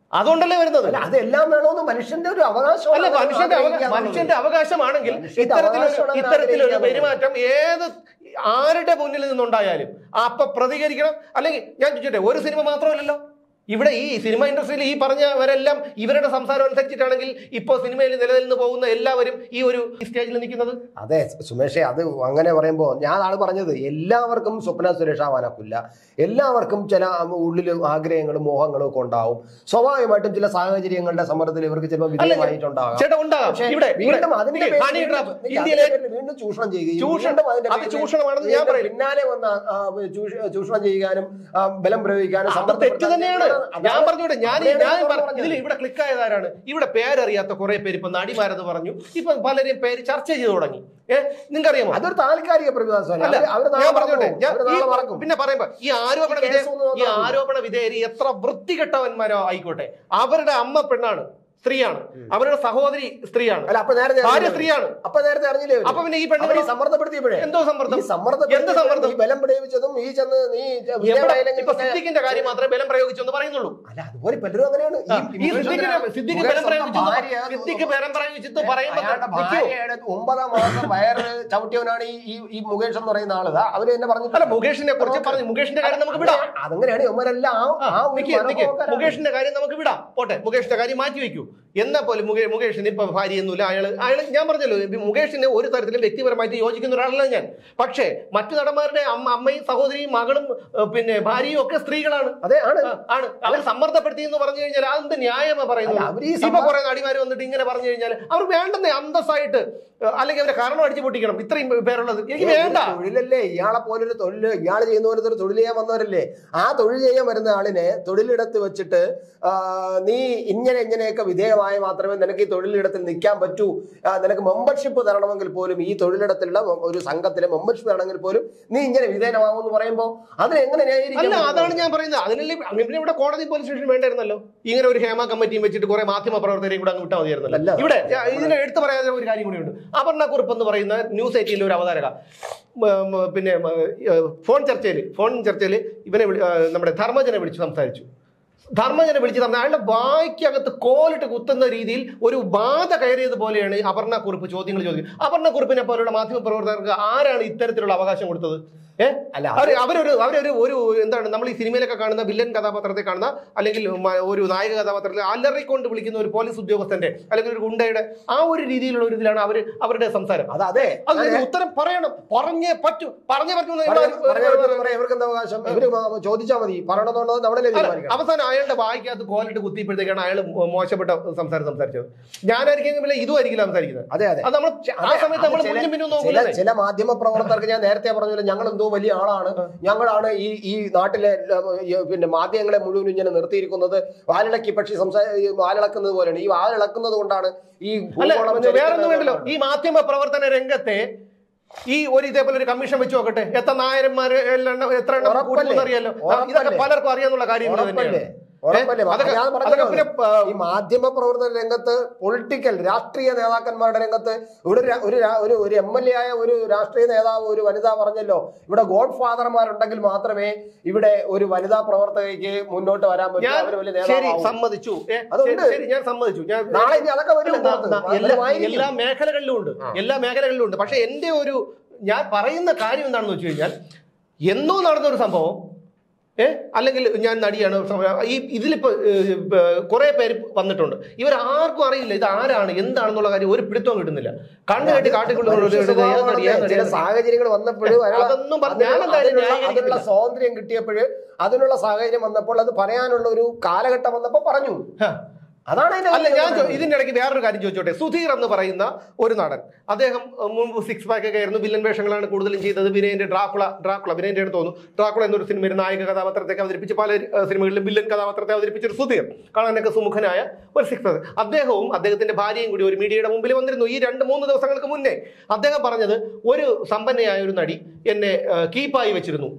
[SPEAKER 1] അതുകൊണ്ടല്ലേ വരുന്നത്
[SPEAKER 2] അല്ല അതെല്ലാം വേണമെന്ന് മനുഷ്യന്റെ ഒരു അവകാശമാണ്
[SPEAKER 1] അല്ല മനുഷ്യന്റെ അവകാ-
[SPEAKER 2] ആഗ്രഹിക്കാന്നുള്ളത്.
[SPEAKER 1] മനുഷ്യന്റെ അവകാശമാണെങ്കിൽ
[SPEAKER 2] മനുഷ്യന്റെ
[SPEAKER 1] ഇത്തരത്തിലൊരു
[SPEAKER 2] അവകാശമാണ് അങ്ങനെ
[SPEAKER 1] ഇത്തരത്തിലൊരു
[SPEAKER 2] ആഗ്രഹിക്കാന്നുള്ളത്.
[SPEAKER 1] പെരുമാറ്റം ഏത് ആരുടെ മുന്നിൽ നിന്നുണ്ടായാലും അപ്പൊ പ്രതികരിക്കണം അല്ലെങ്കിൽ ഞാൻ ചോദിച്ചോട്ടെ ഒരു സിനിമ മാത്രമല്ലല്ലോ ഇവിടെ ഈ സിനിമ ഇൻഡസ്ട്രിയിൽ ഈ പറഞ്ഞവരെല്ലാം ഇവരുടെ സംസാരം അനുസരിച്ചിട്ടാണെങ്കിൽ ഇപ്പോൾ സിനിമയിൽ നിലനിന്ന് പോകുന്ന എല്ലാവരും ഈ ഒരു സ്റ്റേജിൽ നിൽക്കുന്നത്
[SPEAKER 2] അതെ സുമേഷേ അത് അങ്ങനെ പറയുമ്പോൾ ഞാൻ ആള് പറഞ്ഞത് എല്ലാവർക്കും സ്വപ്ന സുരക്ഷാവാനാക്കില്ല എല്ലാവർക്കും ചില ഉള്ളിൽ ആഗ്രഹങ്ങളും മോഹങ്ങളും ഒക്കെ ഉണ്ടാവും സ്വാഭാവികമായിട്ടും ചില സാഹചര്യങ്ങളുടെ സമ്മർദ്ദത്തിൽ ഇവർക്ക് ചിലപ്പോൾ വിധേയമായിട്ടുണ്ടാകാം
[SPEAKER 1] ചേട്ടാ ഉണ്ടാകാം
[SPEAKER 2] പക്ഷേ
[SPEAKER 1] ഇവിടെ ഇവിടെ
[SPEAKER 2] വീണ്ടും അതിന്റെ
[SPEAKER 1] ഈ
[SPEAKER 2] പേരിൽ
[SPEAKER 1] ഹണി
[SPEAKER 2] വീണ്ടും-
[SPEAKER 1] ട്രാപ്പ്
[SPEAKER 2] നിക്ക്
[SPEAKER 1] ഇന്ത്യയിലെ
[SPEAKER 2] അതിന്റെ പേരിൽ വീണ്ടും ചൂഷണം ചെയ്യുകയും
[SPEAKER 1] ചൂഷണം-
[SPEAKER 2] വീണ്ടും അതിന്റെ
[SPEAKER 1] അത്
[SPEAKER 2] പേരിൽ
[SPEAKER 1] ചൂഷണമാണെന്ന് ഞാൻ
[SPEAKER 2] വീണ്ടും
[SPEAKER 1] പറയില്ല.
[SPEAKER 2] പിന്നാലെ വന്ന് ആ, ചൂഷ- ചൂഷണം ചെയ്യാനും ആ, ബലം പ്രയോഗിക്കാനും
[SPEAKER 1] അത് തെറ്റ്
[SPEAKER 2] സമ്മർദ്ദപ്പെടുത്താനും
[SPEAKER 1] തന്നെയാണ്
[SPEAKER 2] അതാണ്
[SPEAKER 1] ഞാൻ പറഞ്ഞോട്ടെ ഞാൻ ഈ-
[SPEAKER 2] അവിടെയാണ്
[SPEAKER 1] ഞാൻ
[SPEAKER 2] ഞാൻ
[SPEAKER 1] പറ-
[SPEAKER 2] പറഞ്ഞത്.
[SPEAKER 1] ഇതിൽ ഇവിടെ ക്ലിക്ക് ആയതാരാണ് ഇവിടെ പേരറിയാത്ത കുറെ പേര് ഇപ്പൊ നടിമാരെന്ന് പറഞ്ഞു ഇപ്പൊ പലരെയും പേര് ചർച്ച ചെയ്തു തുടങ്ങി ഏഹ് നിങ്ങൾക്കറിയാമോ
[SPEAKER 2] അതൊരു താൽക്കാലിക പ്രതിഭാസമാണ്
[SPEAKER 1] അല്ല
[SPEAKER 2] അവര് നാളെ
[SPEAKER 1] ഞാൻ പറഞ്ഞോട്ടെ
[SPEAKER 2] മറക്കും.
[SPEAKER 1] ഞാൻ
[SPEAKER 2] അവര്
[SPEAKER 1] ഈ
[SPEAKER 2] നാളെ മറക്കും
[SPEAKER 1] പിന്നെ പറയുമ്പോ ഈ ആരോപണ
[SPEAKER 2] ഈ
[SPEAKER 1] വിധേയ
[SPEAKER 2] കേസ് ഒന്നും
[SPEAKER 1] ഈ
[SPEAKER 2] നോക്കാൻ
[SPEAKER 1] ആരോപണ വിധേയര് എത്ര വൃത്തികെട്ടവന്മാരോ ആയിക്കോട്ടെ അവരുടെ അമ്മ പെണ്ണാണ് സ്ത്രീയാണ് അവരുടെ സഹോദരി സ്ത്രീയാണ്
[SPEAKER 2] അല്ല അപ്പൊ നേരത്തെ
[SPEAKER 1] ഭാര്യ
[SPEAKER 2] അറിഞ്ഞില്ലേ?
[SPEAKER 1] സ്ത്രീയാണ്
[SPEAKER 2] അപ്പൊ നേരത്തെ അറിഞ്ഞില്ലേ അവര്?
[SPEAKER 1] അപ്പൊ പിന്നെ ഈ
[SPEAKER 2] അവര് ഈ
[SPEAKER 1] പെണ്ണുങ്ങൾ
[SPEAKER 2] സമ്മർദ്ദപ്പെടുത്തിയപ്പോഴേ
[SPEAKER 1] എന്തോ സമ്മർദ്ദം
[SPEAKER 2] ഈ സമ്മർദ്ദപ്പെടുത്തിയപ്പോഴും
[SPEAKER 1] എന്ത് സമ്മർദ്ദം?
[SPEAKER 2] ഈ ബലം പ്രയോഗിച്ചതും ഈ ചെന്ന് നീ
[SPEAKER 1] എവിടെ
[SPEAKER 2] വിജയമായില്ലെങ്കിൽ
[SPEAKER 1] ഇപ്പൊ
[SPEAKER 2] പിന്നെ-
[SPEAKER 1] സിദ്ദിഖിന്റെ കാര്യം മാത്രമേ ബലം പ്രയോഗിച്ചു എന്ന് പറയുന്നുള്ളൂ
[SPEAKER 2] അല്ല അതുപോലെ പലരും അങ്ങനെയാണ്
[SPEAKER 1] ആ, ഈ സിദ്ദിഖിനെ സിദ്ദിഖ് ബലം പ്രയോഗിച്ചു
[SPEAKER 2] ഭാര്യ-
[SPEAKER 1] സിദ്ദിഖ് ബലം പ്രയോഗിച്ചെന്ന് പറയുമ്പോ
[SPEAKER 2] അയാളുടെ
[SPEAKER 1] നിൽക്കൂ.
[SPEAKER 2] ഭാര്യയുടെ ഒമ്പതാം മാസം വയറ് ചവിട്ടിയവനാണ് ഈ ഈ- ഈ മുകേഷ് എന്ന് പറയുന്ന ആള് ദാ അവര് തന്നെ പറഞ്ഞു
[SPEAKER 1] അല്ല മുകേഷിനെ കുറിച്ച് പറഞ്ഞു മുകേഷിന്റെ കാര്യം നമുക്ക് വിടാം
[SPEAKER 2] അതങ്ങനെയാണ് ഇവരെല്ലാം ആ-
[SPEAKER 1] ആ,
[SPEAKER 2] ആ ഒരു
[SPEAKER 1] നിക്ക്, നിക്ക്.
[SPEAKER 2] മനോഭാവക്കാരാണ്.
[SPEAKER 1] മുകേഷിന്റെ കാര്യം നമുക്ക് വിടാം പോട്ടെ മുകേഷിന്റെ കാര്യം മാറ്റി വെക്കൂ എന്നാ പോലും മുകേ മുകേഷിന് ഇപ്പൊ ഭാര്യയൊന്നുമില്ല അയാള് അയാള് ഞാൻ പറഞ്ഞല്ലോ ഈ മുകേഷിന് ഒരു തരത്തിലും വ്യക്തിപരമായിട്ട് യോജിക്കുന്ന ഒരാളല്ല ഞാൻ പക്ഷേ മറ്റു നടന്മാരുടെ അമ്മ അമ്മയും സഹോദരിയും മകളും ഏഹ്, പിന്നെ ഭാര്യയും ഒക്കെ സ്ത്രീകളാണ്
[SPEAKER 2] അതെ ആണ്
[SPEAKER 1] ആ, ആണ് അവർ സമ്മർദ്ദപ്പെടുത്തി എന്ന് പറഞ്ഞു കഴിഞ്ഞാൽ അതെന്ത് ന്യായമാ പറയുന്നത്
[SPEAKER 2] അല്ല, അവര് ഈ
[SPEAKER 1] ഇപ്പൊ
[SPEAKER 2] സമ്മർ-
[SPEAKER 1] കുറെ നടിമാര് വന്നിട്ട് ഇങ്ങനെ പറഞ്ഞു കഴിഞ്ഞാൽ അവർ വേണ്ടെന്നേ അന്തസ്സായിട്ട് ഏഹ്, അല്ലെങ്കിൽ അവരെ കാരണം അടിച്ചു പൊട്ടിക്കണം ഇത്രയും പേരുള്ളത് എനിക്ക് വേണ്ട
[SPEAKER 2] തൊഴിലല്ലേ ഇയാളെ പോലൊരു തൊഴില് ഇയാൾ ചെയ്യുന്ന പോലത്തെ ഒരു തൊഴിൽ ചെയ്യാൻ വന്നവരല്ലേ ആ തൊഴിൽ ചെയ്യാൻ വരുന്ന ആളിനെ തൊഴിലിടത്ത് വെച്ചിട്ട് ആ, നീ ഇങ്ങനെ ഇങ്ങനെയൊക്കെ വിധേയമായി മാത്രമേ നിനക്ക് ഈ തൊഴിലിടത്തിൽ നിൽക്കാൻ പറ്റൂ ആ, നിനക്ക് മെമ്പർഷിപ്പ് തരണമെങ്കിൽ പോലും ഈ തൊഴിലിടത്തിലുള്ള ഒരു സംഘത്തിലെ മെമ്പർഷിപ്പ് ആണെങ്കിൽ പോലും നീ ഇങ്ങനെ വിധേയമാകും എന്ന് പറയുമ്പോൾ അതിനെങ്ങനെ ന്യായീകരിക്കാൻ
[SPEAKER 1] അല്ല
[SPEAKER 2] പറ്റും?
[SPEAKER 1] അതാണ് ഞാൻ പറയുന്നത് അതിനല്ലേ പിന്നെ ഇവിടെ കോടതി പോലീസ് സ്റ്റേഷൻ വേണ്ടായിരുന്നല്ലോ ഇങ്ങനെ ഒരു ഹേമ കമ്മിറ്റിയും വെച്ചിട്ട് കുറെ മാധ്യമ പ്രവർത്തകരെയും കൂടെ അങ്ങ് വിട്ടാൽ മതിയായിരുന്നല്ലോ
[SPEAKER 2] അല്ല.
[SPEAKER 1] ഇവിടെ ഞാൻ ഇതിന് എടുത്തു പറയാതെ ഒരു കാര്യം കൂടിയുണ്ട് അപർണ കുറുപ്പ് എന്ന് പറയുന്ന ന്യൂസ് എയ്റ്റീനിലെ ഒരു അവതാരക മ, മ, പിന്നെ മ, ഏഹ്, ഫോൺ ചർച്ചയിൽ ഫോൺ ചർച്ചയിൽ ഇവനെ വിളി- ആ, നമ്മുടെ ധർമ്മജനെ വിളിച്ച് സംസാരിച്ചു ധർമ്മജനെ വിളിച്ച് തന്നെ അയാളുടെ വായ്ക്കകത്ത് കോലിട്ട് കുത്തുന്ന രീതിയിൽ ഒരു ബാധ കയറിയത് പോലെയാണ് അപർണ കുറിപ്പ് ചോദ്യങ്ങൾ ചോദിക്കുന്നത് അപർണ കുറിപ്പിനെ പോലുള്ള മാധ്യമ പ്രവർത്തകർക്ക് ആരാണ് ഇത്തരത്തിലുള്ള അവകാശം കൊടുത്തത് ഏഹ്
[SPEAKER 2] അല്ല
[SPEAKER 1] അവർ അവരൊരു അവരൊരു ഒരു എന്താണ് നമ്മൾ ഈ സിനിമയിലൊക്കെ കാണുന്ന വില്ലൻ കഥാപാത്രത്തെ കാണുന്ന അല്ലെങ്കിൽ മ- ഒരു നായക കഥാപാത്രത്തെ അലറിക്കൊണ്ട് വിളിക്കുന്ന ഒരു പോലീസ് ഉദ്യോഗസ്ഥന്റെ അല്ലെങ്കിൽ ഒരു ഗുണ്ടയുടെ ആ ഒരു രീതിയിലുള്ള ഒരു ഇതിലാണ് അവർ അവരുടെ സംസാരം
[SPEAKER 2] അത് അതെ
[SPEAKER 1] അത് ഇതിന് ഉത്തരം പറയണം പറഞ്ഞേ പറ്റൂ പറഞ്ഞേ പറ്റൂ എന്ന്
[SPEAKER 2] പറയാൻ-
[SPEAKER 1] ഇവിടെ-
[SPEAKER 2] പറയാൻ പറ്റുന്ന പറയാം. ഇവർക്ക് എന്താ അവകാശം ഇവര് ചോദിച്ചാൽ മതി പറയണമെന്നുള്ളത് നമ്മളല്ലേ
[SPEAKER 1] അല്ല,
[SPEAKER 2] തീരുമാനിക്കണം
[SPEAKER 1] അവസാനം അയാളുടെ വായിക്കകത്ത് കോലിട്ട് കുത്തിയപ്പോഴത്തേക്കാണ് അയാൾ മോശപ്പെട്ട സംസാരം സംസാരിച്ചത് ഞാനായിരിക്കും പിന്നെ ഇതും ആയിരിക്കില്ല സംസാരിക്കുന്നത്
[SPEAKER 2] അതെ അതെ
[SPEAKER 1] അത് നമ്മൾ ആ
[SPEAKER 2] അതെ,
[SPEAKER 1] സമയത്ത് നമ്മൾ
[SPEAKER 2] അത് ചില-
[SPEAKER 1] മുന്നും പിന്നും
[SPEAKER 2] ചില
[SPEAKER 1] നോക്കില്ലേ
[SPEAKER 2] ചില മാധ്യമ പ്രവർത്തകർക്ക് ഞാൻ നേരത്തെ പറഞ്ഞ ഞങ്ങൾ എന്തോ വലിയ ആളാണ് ഞങ്ങളാണ് ഈ ഈ നാട്ടിലെ ഏർ, ഈ പിന്നെ മാധ്യമങ്ങളെ മുഴുവൻ ഇങ്ങനെ നിർത്തിയിരിക്കുന്നത് വാലിളക്കി പക്ഷി സംസാ ഈ വാലിളക്കുന്നത് പോലെയാണ് ഈ വാലിളക്കുന്നത് കൊണ്ടാണ് ഈ
[SPEAKER 1] അല്ല
[SPEAKER 2] ഭൂഗോളം
[SPEAKER 1] വേറെ ഒന്നും
[SPEAKER 2] ചലിക്കുന്നത്
[SPEAKER 1] വേണ്ടല്ലോ ഈ മാധ്യമ പ്രവർത്തന രംഗത്തെ ഈ ഒരു ഇതേപോലെ ഒരു കമ്മീഷൻ വെച്ച് നോക്കട്ടെ എത്ര നായരന്മാര് എല്ലാം എത്ര എണ്ണം
[SPEAKER 2] ഉറപ്പല്ലേ?
[SPEAKER 1] കൂടുമെന്ന് അറിയാലോ ഇതൊക്കെ
[SPEAKER 2] ഉറപ്പല്ലേ?
[SPEAKER 1] പലർക്കും അറിയാന്നുള്ള കാര്യങ്ങൾ
[SPEAKER 2] ഉറപ്പല്ലേ
[SPEAKER 1] തന്നെയാണ്
[SPEAKER 2] ഉറപ്പല്ലേ
[SPEAKER 1] അതൊക്കെ-
[SPEAKER 2] ഞാൻ
[SPEAKER 1] അതൊക്കെ
[SPEAKER 2] പറഞ്ഞല്ലോ
[SPEAKER 1] പിന്നെ ആ,
[SPEAKER 2] ഈ മാധ്യമ പ്രവർത്തന രംഗത്ത് പൊളിറ്റിക്കൽ രാഷ്ട്രീയ നേതാക്കന്മാരുടെ രംഗത്ത് ഇവിടെ ഒരു രാ- ഒരു രാ- ഒരു ഒരു എം എൽ എ ആയ ഒരു രാഷ്ട്രീയ നേതാവ് ഒരു വനിത പറഞ്ഞല്ലോ ഇവിടെ ഗോഡ് ഫാദർമാരുണ്ടെങ്കിൽ മാത്രമേ ഇവിടെ ഒരു വനിതാ പ്രവർത്തകയ്ക്ക് മുന്നോട്ട് വരാൻ പറ്റൂ
[SPEAKER 1] ഞാൻ
[SPEAKER 2] അവർ വലിയ
[SPEAKER 1] ശരി
[SPEAKER 2] നേതാവാകും
[SPEAKER 1] സമ്മതിച്ചു ഏ,
[SPEAKER 2] അതുണ്ട്.
[SPEAKER 1] ശരി, ശരി ഞാൻ സമ്മതിച്ചു ഞാൻ
[SPEAKER 2] നാളെ ഇനി അതൊക്കെ വരും
[SPEAKER 1] അല്ല,
[SPEAKER 2] പുറത്ത്.
[SPEAKER 1] ന-
[SPEAKER 2] അത്
[SPEAKER 1] എല്ലാ
[SPEAKER 2] വായിക്കും.
[SPEAKER 1] എല്ലാ മേഖലകളിലും ഉണ്ട് എല്ലാ മേഖലകളിലും ഉണ്ട് പക്ഷെ എന്റെ ഒരു ഞാൻ പറയുന്ന കാര്യം എന്താണെന്ന് വെച്ച് കഴിഞ്ഞാൽ എന്നോ നടന്ന ഒരു സംഭവം ഏ അല്ലെങ്കിൽ ഞാൻ നടിയാണ് സംഭവം. ഈ ഇതിലിപ്പോ കുറെ പേര് വന്നിട്ടുണ്ട് ഇവർ ആർക്കും അറിയില്ല ഇത് ആരാണ് എന്താണെന്നുള്ള കാര്യം ഒരു പിടുത്തവും കിട്ടുന്നില്ല കണ്ണു കെട്ടി കാട്ടിക്കൊള്ളുന്ന
[SPEAKER 2] മനുഷ്യ സ്വഭാവമാണല്ലേ? ചില സാഹചര്യങ്ങൾ വന്നപ്പോഴും അയാൾ
[SPEAKER 1] അതൊന്നും പറഞ്ഞ്
[SPEAKER 2] അതിനുള്ള-
[SPEAKER 1] ഞാനെന്തായാലും
[SPEAKER 2] അതിനുള്ള-
[SPEAKER 1] ന്യായീകരിക്കുന്നില്ല.
[SPEAKER 2] അതിനുള്ള സ്വാതന്ത്ര്യം കിട്ടിയപ്പോൾ അതിനുള്ള സാഹചര്യം വന്നപ്പോൾ അത് പറയാനുള്ള ഒരു കാലഘട്ടം വന്നപ്പോൾ പറഞ്ഞു
[SPEAKER 1] ഹ.
[SPEAKER 2] അതാണ് അതിന്റെ
[SPEAKER 1] അല്ല ഞാൻ ചോ-
[SPEAKER 2] കാര്യം.
[SPEAKER 1] ഇതിന്റെ ഇടയ്ക്ക് വേറൊരു കാര്യം ചോദിച്ചോട്ടെ സുധീർ എന്ന് പറയുന്ന ഒരു നടൻ അദ്ദേഹം അഹ്, മുമ്പ് സിക്സ് പാക്ക് ഒക്കെ ആയിരുന്നു വില്ലൻ വേഷങ്ങളാണ് കൂടുതലും ചെയ്തത് വിനയന്റെ ഡ്രാക്കുള ഡ്രാക്കുള വിനയന്റെ ആണ് തോന്നുന്നു ഡ്രാക്കുള എന്നൊരു സിനിമയിൽ നായക കഥാപാത്രത്തെ അവതരിപ്പിച്ച് പല അഹ്, സിനിമകളിലും വില്ലൻ കഥാപാത്രത്തെ അവതരിപ്പിച്ച ഒരു സുധീർ കാണാനൊക്കെ സുമുഖനായ ഒരു സിക്സ് പാക്ക് അദ്ദേഹവും അദ്ദേഹത്തിന്റെ ഭാര്യയും കൂടി ഒരു മീഡിയയുടെ മുമ്പിൽ വന്നിരുന്നു ഈ രണ്ട് മൂന്ന് ദിവസങ്ങൾക്ക് മുന്നേ അദ്ദേഹം പറഞ്ഞത് ഒരു സമ്പന്നയായ ഒരു നടി എന്നെ അഹ്, കീപ്പായി വെച്ചിരുന്നു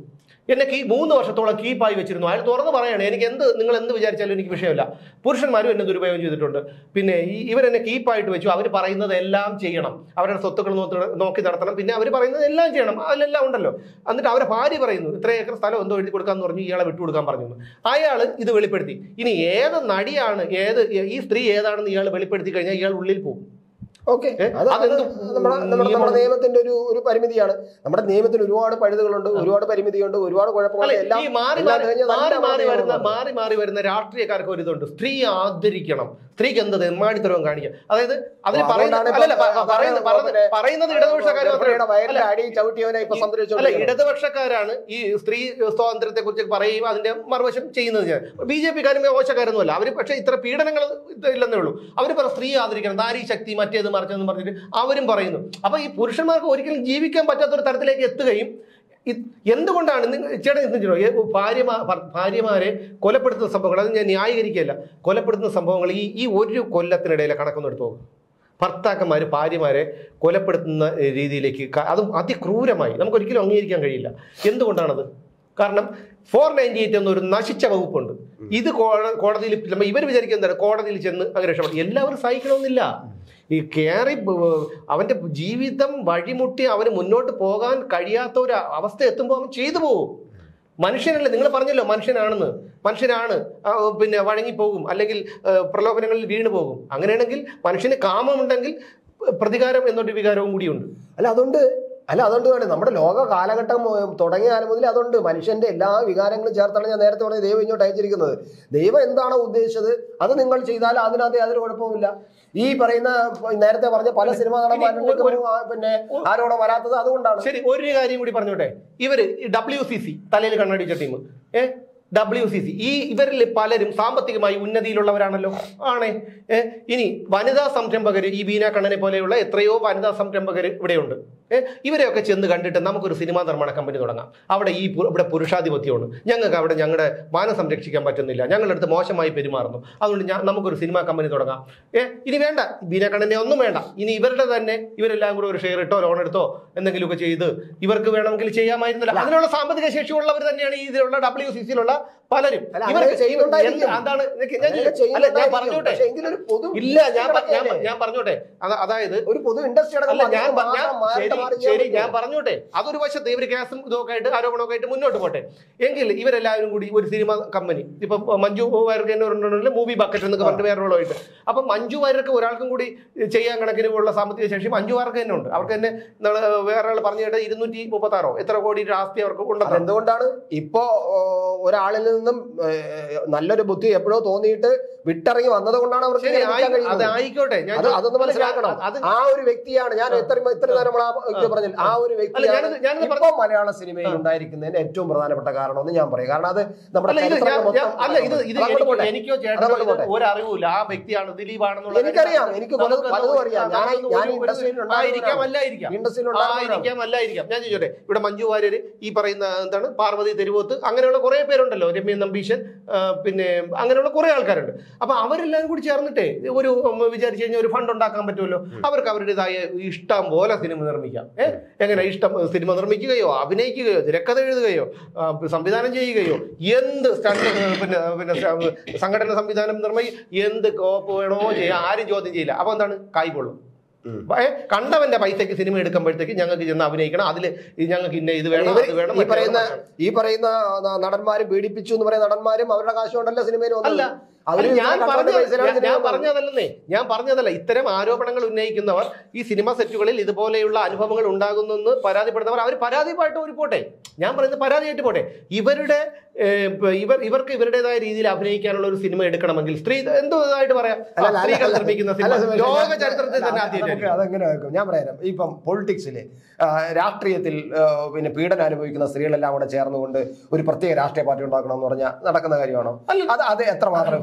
[SPEAKER 1] എന്നെ കീ മൂന്ന് വർഷത്തോളം കീപ്പായി വെച്ചിരുന്നു അയാൾ തുറന്ന് പറയാണ് എനിക്ക് എന്ത് നിങ്ങൾ എന്ത് വിചാരിച്ചാലും എനിക്ക് വിഷയമില്ല പുരുഷന്മാരും എന്നെ ദുരുപയോഗം ചെയ്തിട്ടുണ്ട് പിന്നെ ഈ ഇവരെന്നെ കീപ്പായിട്ട് വെച്ചു അവർ പറയുന്നത് എല്ലാം ചെയ്യണം അവരുടെ സ്വത്തുക്കൾ നോക്കി- നോക്കി നടത്തണം പിന്നെ അവർ പറയുന്നത് എല്ലാം ചെയ്യണം അതിലെല്ലാം ഉണ്ടല്ലോ എന്നിട്ട് അവരെ ഭാര്യ പറയുന്നു ഇത്ര ഏക്കർ സ്ഥലം എന്തോ എഴുതി കൊടുക്കാന്ന് പറഞ്ഞു ഇയാളെ വിട്ടുകൊടുക്കാൻ പറഞ്ഞു അയാൾ ഇത് വെളിപ്പെടുത്തി ഇനി ഏത് നടിയാണ് ഏത് ഈ സ്ത്രീ ഏതാണെന്ന് ഇയാൾ വെളിപ്പെടുത്തി കഴിഞ്ഞാൽ ഇയാൾ ഉള്ളിൽ പോകും
[SPEAKER 2] ഓക്കെ
[SPEAKER 1] ഏ?
[SPEAKER 2] അത് അത്
[SPEAKER 1] അതെന്ത്
[SPEAKER 2] നമ്മുടെ നമ്മുടെ നമ്മുടെ നിയമത്തിന്റെ ഒരു ഒരു പരിമിതിയാണ് നമ്മുടെ നിയമത്തിന് ഒരുപാട് പഴുതുകളുണ്ട് ഒരുപാട് പരിമിതിയുണ്ട് ഒരുപാട്
[SPEAKER 1] അല്ല,
[SPEAKER 2] കുഴപ്പങ്ങളുണ്ട് എല്ലാം
[SPEAKER 1] ഈ മാറി
[SPEAKER 2] എല്ലാം
[SPEAKER 1] മാറി
[SPEAKER 2] കഴിഞ്ഞ്
[SPEAKER 1] മാറി
[SPEAKER 2] നല്ല
[SPEAKER 1] മാറി വരുന്ന
[SPEAKER 2] നിയമമാണ്.
[SPEAKER 1] മാറി മാറി വരുന്ന രാഷ്ട്രീയക്കാർക്ക് ഒരു ഇതുണ്ട് സ്ത്രീ ആദരിക്കണം സ്ത്രീക്ക് എന്ത് തെമ്മാടിത്തരവും കാണിക്കുക അതായത് അതിന്
[SPEAKER 2] അപ്പൊ
[SPEAKER 1] പറയുന്ന
[SPEAKER 2] അതുകൊണ്ടാണ്
[SPEAKER 1] അല്ലല്ല,
[SPEAKER 2] ഇപ്പൊ
[SPEAKER 1] പ- പറയുന്ന- പറയുന്ന-
[SPEAKER 2] പിന്നെ
[SPEAKER 1] പറയുന്നത് ഇടതുപക്ഷക്കാർ
[SPEAKER 2] ഗർഭിണിയുടെ വയറിൽ
[SPEAKER 1] അല്ല,
[SPEAKER 2] അടി ചവിട്ടിയവനെ ഇപ്പൊ
[SPEAKER 1] അല്ല
[SPEAKER 2] സന്തോഷിച്ചോണ്ടിരിക്കുന്നത്
[SPEAKER 1] ഇടതുപക്ഷക്കാരാണ് ഈ സ്ത്രീ സ്വാതന്ത്ര്യത്തെ കുറിച്ച് പറയുകയും അതിന്റെ മറുവശം ചെയ്യുന്നത് ഞാൻ ബി ജെ പിക്കാരും മോശക്കാരൊന്നുമല്ല അവർ പക്ഷേ ഇത്ര പീഡനങ്ങൾ ഇല്ലെന്നേ ഉള്ളൂ അവർ പറ സ്ത്രീ ആദരിക്കണം നാരി ശക്തി മറ്റേത് മറിച്ചതെന്ന് പറഞ്ഞിട്ട് അവരും പറയുന്നു അപ്പൊ ഈ പുരുഷന്മാർക്ക് ഒരിക്കലും ജീവിക്കാൻ പറ്റാത്ത ഒരു തരത്തിലേക്ക് എത്തുകയും ഇത് എന്തുകൊണ്ടാണ് നിങ്ങൾ ചേട്ടൻ ചിന്തിച്ചോ ഏ, ഭാര്യമാ ഭർ- ഭാര്യമാരെ കൊലപ്പെടുത്തുന്ന സംഭവങ്ങൾ അത് ഞാൻ ന്യായീകരിക്കുകയല്ല കൊലപ്പെടുത്തുന്ന സംഭവങ്ങൾ ഈ ഈ ഒരു കൊല്ലത്തിനിടയിലെ കണക്കൊന്നും എടുത്തു നോക്കും ഭർത്താക്കന്മാർ ഭാര്യമാരെ കൊലപ്പെടുത്തുന്ന ഏ, രീതിയിലേക്ക് ക- അതും അതിക്രൂരമായി നമുക്ക് ഒരിക്കലും അംഗീകരിക്കാൻ കഴിയില്ല എന്തുകൊണ്ടാണത് കാരണം ഫോർ നയൻറ്റി എയ്റ്റ് എന്നൊരു നശിച്ച വകുപ്പുണ്ട് ഇത് കോട- കോടതിയിൽ ചെല്ലുമ്പോൾ ഇവർ വിചാരിക്കുന്നത് എന്താണ് കോടതിയിൽ ചെന്ന് അങ്ങനെ രക്ഷപ്പെടും എല്ലാവരും സഹിക്കണമെന്നില്ല ഈ കയറി ബ- അവന്റെ ജീവിതം വഴിമുട്ടി അവന് മുന്നോട്ട് പോകാൻ കഴിയാത്ത ഒരു അവസ്ഥ എത്തുമ്പോൾ അവൻ ചെയ്തു പോകും മനുഷ്യനല്ലേ നിങ്ങൾ പറഞ്ഞല്ലോ മനുഷ്യനാണെന്ന് മനുഷ്യനാണ് ആ, പിന്നെ വഴങ്ങിപ്പോകും അല്ലെങ്കിൽ ആ, പ്രലോഭനങ്ങളിൽ വീണു പോകും അങ്ങനെയാണെങ്കിൽ മനുഷ്യന് കാമമുണ്ടെങ്കിൽ പ്രതികാരം എന്നൊരു വികാരവും കൂടിയുണ്ട്
[SPEAKER 2] അല്ല അതുകൊണ്ട് അല്ല അതുകൊണ്ട് വേണം നമ്മുടെ ലോക കാലഘട്ടം ഏർ, തുടങ്ങിയ കാലം മുതൽ അതുണ്ട് മനുഷ്യന്റെ എല്ലാ വികാരങ്ങളും ചേർത്താണ് ഞാൻ നേരത്തെ പറഞ്ഞ ദൈവം ഇങ്ങോട്ട് അയച്ചിരിക്കുന്നത് ദൈവം എന്താണോ ഉദ്ദേശിച്ചത് അത് നിങ്ങൾ ചെയ്താൽ അതിനകത്ത് യാതൊരു കുഴപ്പമില്ല ഈ പറയുന്ന നേരത്തെ പറഞ്ഞ പല സിനിമാ നടന്മാരുണ്ട്
[SPEAKER 1] ഒരു-
[SPEAKER 2] പിന്നെ ആരോടെ വരാത്തത് അതുകൊണ്ടാണ്
[SPEAKER 1] ശരി ഒരു കാര്യം കൂടി പറഞ്ഞോട്ടെ ഇവര് ഡബ്ല്യു സി സി തലയിൽ കണ്ണടിച്ച ടീം ഏ ഡബ്ല്യു സി സി ഈ ഇവരിൽ പലരും സാമ്പത്തികമായി ഉന്നതിയിലുള്ളവരാണല്ലോ ആണേ ഏ ഇനി വനിതാ സംരംഭകർ ഈ ബീന കണ്ണനെ പോലെയുള്ള എത്രയോ വനിതാ സംരംഭകർ ഇവിടെയുണ്ട് ഏ ഇവരെയൊക്കെ ചെന്ന് കണ്ടിട്ട് നമുക്കൊരു സിനിമാ നിർമ്മാണ കമ്പനി തുടങ്ങാം അവിടെ ഈ പു- ഇവിടെ പുരുഷാധിപത്യമാണ് ഞങ്ങൾക്ക് അവിടെ ഞങ്ങളുടെ മാനം സംരക്ഷിക്കാൻ പറ്റുന്നില്ല ഞങ്ങളുടെ അടുത്ത് മോശമായി പെരുമാറുന്നു അതുകൊണ്ട് ഞാൻ നമുക്കൊരു സിനിമാ കമ്പനി തുടങ്ങാം ഏ ഇനി വേണ്ട ബീന കണ്ണനെ ഒന്നും വേണ്ട ഇനി ഇവരുടെ തന്നെ ഇവരെല്ലാം കൂടെ ഒരു ഷെയർ ഇട്ടോ ലോൺ എടുത്തോ എന്തെങ്കിലുമൊക്കെ ചെയ്ത് ഇവർക്ക് വേണമെങ്കിൽ ചെയ്യാമായിരുന്നില്ല അതിനുള്ള സാമ്പത്തിക ശേഷിയുള്ളവർ തന്നെയാണ് ഈ ഇതിലുള്ള ഡബ്ല്യു സി സിയിലുള്ള പലരും
[SPEAKER 2] അല്ല,
[SPEAKER 1] ഇവർക്ക്
[SPEAKER 2] അങ്ങനെ ചെയ്യുന്നുണ്ടായിരിക്കും.
[SPEAKER 1] എന്ത് എന്താണ് നിനക്ക് ഞാൻ
[SPEAKER 2] അങ്ങനെ
[SPEAKER 1] ചോദിച്ചു. അല്ല ഞാൻ
[SPEAKER 2] ചെയ്യുന്നുണ്ടായിരിക്കും.
[SPEAKER 1] പറഞ്ഞോട്ടെ
[SPEAKER 2] പക്ഷേ എങ്കിലൊരു പൊതു
[SPEAKER 1] ഇല്ല ഞാൻ പ- ഞാൻ പ- ഞാൻ പറഞ്ഞോട്ടെ അത- അതായത്
[SPEAKER 2] ഒരു പൊതു ഇൻഡസ്ട്രി
[SPEAKER 1] അല്ല ഞാൻ പ- ഞാൻ ശരി ശരി ഞാൻ പറഞ്ഞോട്ടെ അതൊരു വശത്ത് ഇവർ കേസും ഇതൊക്കെ ആയിട്ട് ആരോപണമൊക്കെ ആയിട്ട് മുന്നോട്ട് പോട്ടെ എങ്കിൽ ഇവരെല്ലാവരും കൂടി ഒരു സിനിമ കമ്പനി ഇപ്പൊ മഞ്ജു വാര്യർക്ക് തന്നെ ഒരെണ്ണമുണ്ട് മൂവി ബക്കറ്റ് എന്നൊക്കെ പറഞ്ഞിട്ട് വേറൊരാളായിട്ട് അപ്പൊ മഞ്ജു വാര്യർക്ക് ഒരാൾക്കും കൂടി ചെയ്യാൻ കണക്കിന് ഉള്ള സാമ്പത്തിക ശേഷി മഞ്ജു വാര്യർക്ക് തന്നെ ഉണ്ട് അവർക്ക് തന്നെ നാളെ വേറെ ആൾ പറഞ്ഞു കേട്ട് ഇരുന്നൂറ്റി മുപ്പത്തി ആറോ എത്ര കോടി ആസ്തി അവർക്ക് ഉണ്ടെന്ന്
[SPEAKER 2] എന്തുകൊണ്ടാണ് ഇപ്പോ ഓ, ഒരാളിൽ നിന്നും ഏ, നല്ലൊരു ബുദ്ധി എപ്പോഴോ തോന്നിയിട്ട് വിട്ടിറങ്ങി വന്നത് കൊണ്ടാണ് അവർക്ക്
[SPEAKER 1] ശരി
[SPEAKER 2] ഇങ്ങനെ നിൽക്കാൻ
[SPEAKER 1] ആയി- അത്
[SPEAKER 2] കഴിയുന്നത്.
[SPEAKER 1] ആയിക്കോട്ടെ ഞാൻ
[SPEAKER 2] അത് അതൊന്ന്
[SPEAKER 1] അല്ല,
[SPEAKER 2] മനസ്സിലാക്കണം
[SPEAKER 1] അത്
[SPEAKER 2] ആ ഒരു വ്യക്തിയാണ് ഞാൻ എത്ര ഇത്ര നേരം നമ്മൾ ആ വ്യക്തി പറഞ്ഞില്ല ആ ഒരു വ്യക്തിയാണ്
[SPEAKER 1] ഞാനത് ഞാനത്
[SPEAKER 2] ഇപ്പൊ മലയാള സിനിമയിൽ ഉണ്ടായിരിക്കുന്നതിന് ഏറ്റവും പ്രധാനപ്പെട്ട കാരണം എന്ന് ഞാൻ പറയും കാരണം അത് നമ്മുടെ
[SPEAKER 1] അല്ല ഇത്
[SPEAKER 2] ചരിത്രങ്ങൾ
[SPEAKER 1] ഞാൻ-
[SPEAKER 2] മൊത്തം
[SPEAKER 1] ഞാൻ- അല്ല ഇത് ഇത്
[SPEAKER 2] അതങ്ങോട്ട്
[SPEAKER 1] എനിക്കോ-
[SPEAKER 2] പോട്ടെ.
[SPEAKER 1] എനിക്കോ ചേട്ടനോ
[SPEAKER 2] അതങ്ങോട്ട്
[SPEAKER 1] ഇത്
[SPEAKER 2] പോട്ടെ.
[SPEAKER 1] ഒരറിവുമില്ല ആ വ്യക്തിയാണ് ദിലീപാണെന്നുള്ള
[SPEAKER 2] എനിക്കറിയാം
[SPEAKER 1] കാര്യം
[SPEAKER 2] എനിക്ക് പലതും
[SPEAKER 1] നമുക്കൊന്നും
[SPEAKER 2] പലതും അറിയാം ഞാൻ
[SPEAKER 1] നമുക്കൊന്നും
[SPEAKER 2] ഞാൻ
[SPEAKER 1] ഒരു- ഒരു-
[SPEAKER 2] ഇൻഡസ്ട്രിയിൽ
[SPEAKER 1] ആയിരിക്കാം അല്ലായിരിക്കാം
[SPEAKER 2] ഇൻഡസ്ട്രിയിൽ
[SPEAKER 1] ആയിരിക്കാം അല്ലായിരിക്കാം ഞാൻ ചോദിച്ചോട്ടെ ഇവിടെ മഞ്ജു വാര്യർ ഈ പറയുന്ന എന്താണ് പാർവതി തെരുവോത്ത് അങ്ങനെയുള്ള കുറെ പേരുണ്ടല്ലോ രമ്യ നമ്പീശൻ ആ, പിന്നെ അങ്ങനെയുള്ള കുറെ ആൾക്കാരുണ്ട് അപ്പൊ അവരെല്ലാം കൂടി ചേർന്നിട്ടേ ഒരു ഉം, വിചാരിച്ചു കഴിഞ്ഞാൽ ഒരു ഫണ്ട് ഉണ്ടാക്കാൻ പറ്റുമല്ലോ അവർക്ക് അവരുടേതായ ഇഷ്ടം പോലെ സിനിമ നിർമ്മിക്കാം ഏഹ് എങ്ങനെ ഇഷ്ടം സിനിമ നിർമ്മിക്കുകയോ അഭിനയിക്കുകയോ തിരക്കഥ എഴുതുകയോ ആ, സംവിധാനം ചെയ്യുകയോ എന്ത് സ്റ്റണ്ട് പിന്നെ പിന്നെ സ- സംഘടന സംവിധാനം നിർമ്മി എന്ത് കോപ്പ് വേണോ ചെയ്യാം ആരും ചോദ്യം ചെയ്യില്ല അപ്പൊ എന്താണ് കായ്പൊള്ളും
[SPEAKER 2] ഉം.
[SPEAKER 1] ഏ, കണ്ടവന്റെ പൈസക്ക് സിനിമ എടുക്കുമ്പോഴത്തേക്ക് ഞങ്ങൾക്ക് ചെന്ന് അഭിനയിക്കണം അതിൽ ഞങ്ങൾക്ക് ഇന്ന ഇത് വേണം
[SPEAKER 2] ഇവര്
[SPEAKER 1] അത് വേണം
[SPEAKER 2] ഈ
[SPEAKER 1] മറ്റേ
[SPEAKER 2] പറയുന്ന
[SPEAKER 1] വേണം, മറ്റേ
[SPEAKER 2] ഈ പറയുന്ന ന- നടന്മാര് പീഡിപ്പിച്ചു എന്ന് പറയുന്ന നടന്മാരും അവരുടെ കാശ് കൊണ്ടല്ല സിനിമയിൽ വന്നത്
[SPEAKER 1] അല്ല.
[SPEAKER 2] അവര്
[SPEAKER 1] അല്ല, ഞാൻ
[SPEAKER 2] കണ്ടവന്റെ
[SPEAKER 1] പറഞ്ഞ
[SPEAKER 2] പൈസയിലാണ്
[SPEAKER 1] ഞാൻ-
[SPEAKER 2] സിനിമ
[SPEAKER 1] ഞാൻ
[SPEAKER 2] വന്നത്.
[SPEAKER 1] പറഞ്ഞതല്ലെന്നേ ഞാൻ പറഞ്ഞതല്ല ഇത്തരം ആരോപണങ്ങൾ ഉന്നയിക്കുന്നവർ ഈ സിനിമ സെറ്റുകളിൽ ഇതുപോലെയുള്ള അനുഭവങ്ങൾ ഉണ്ടാകുന്നെന്ന് പരാതിപ്പെടുന്നവർ അവർ പരാതിയായിട്ട് ഒരു പോട്ടെ ഞാൻ പറയുന്നത് പരാതിയായിട്ട് പോട്ടെ ഇവരുടെ ഏ, ഇപ്പ- ഇവർ ഇവർക്ക് ഇവരുടേതായ രീതിയിൽ അഭിനയിക്കാനുള്ള ഒരു സിനിമ എടുക്കണമെങ്കിൽ സ്ത്രീ എന്തോ ഇതായിട്ട് പറയാം
[SPEAKER 2] അല്ല, അല്ല,
[SPEAKER 1] സ്ത്രീകൾ
[SPEAKER 2] അല്ല,
[SPEAKER 1] നിർമ്മിക്കുന്ന
[SPEAKER 2] അല്ല,
[SPEAKER 1] സിനിമ
[SPEAKER 2] സുമേഷ്,
[SPEAKER 1] ലോക
[SPEAKER 2] ഞാൻ-
[SPEAKER 1] ചരിത്രത്തിൽ
[SPEAKER 2] അല്ല,
[SPEAKER 1] തന്നെ
[SPEAKER 2] അത് നമുക്ക്
[SPEAKER 1] ആദ്യമായിട്ട്
[SPEAKER 2] അതെങ്ങനെ ആക്കും? ഞാൻ പറയാം ഇപ്പം പൊളിറ്റിക്സില് രാഷ്ട്രീയത്തിൽ ആ, പിന്നെ പീഡനം അനുഭവിക്കുന്ന സ്ത്രീകളെല്ലാം കൂടെ ചേർന്നുകൊണ്ട് ഒരു പ്രത്യേക രാഷ്ട്രീയ പാർട്ടി ഉണ്ടാക്കണം എന്ന് പറഞ്ഞാൽ നടക്കുന്ന കാര്യമാണോ
[SPEAKER 1] അല്ല.
[SPEAKER 2] അത് അത് എത്രമാത്രം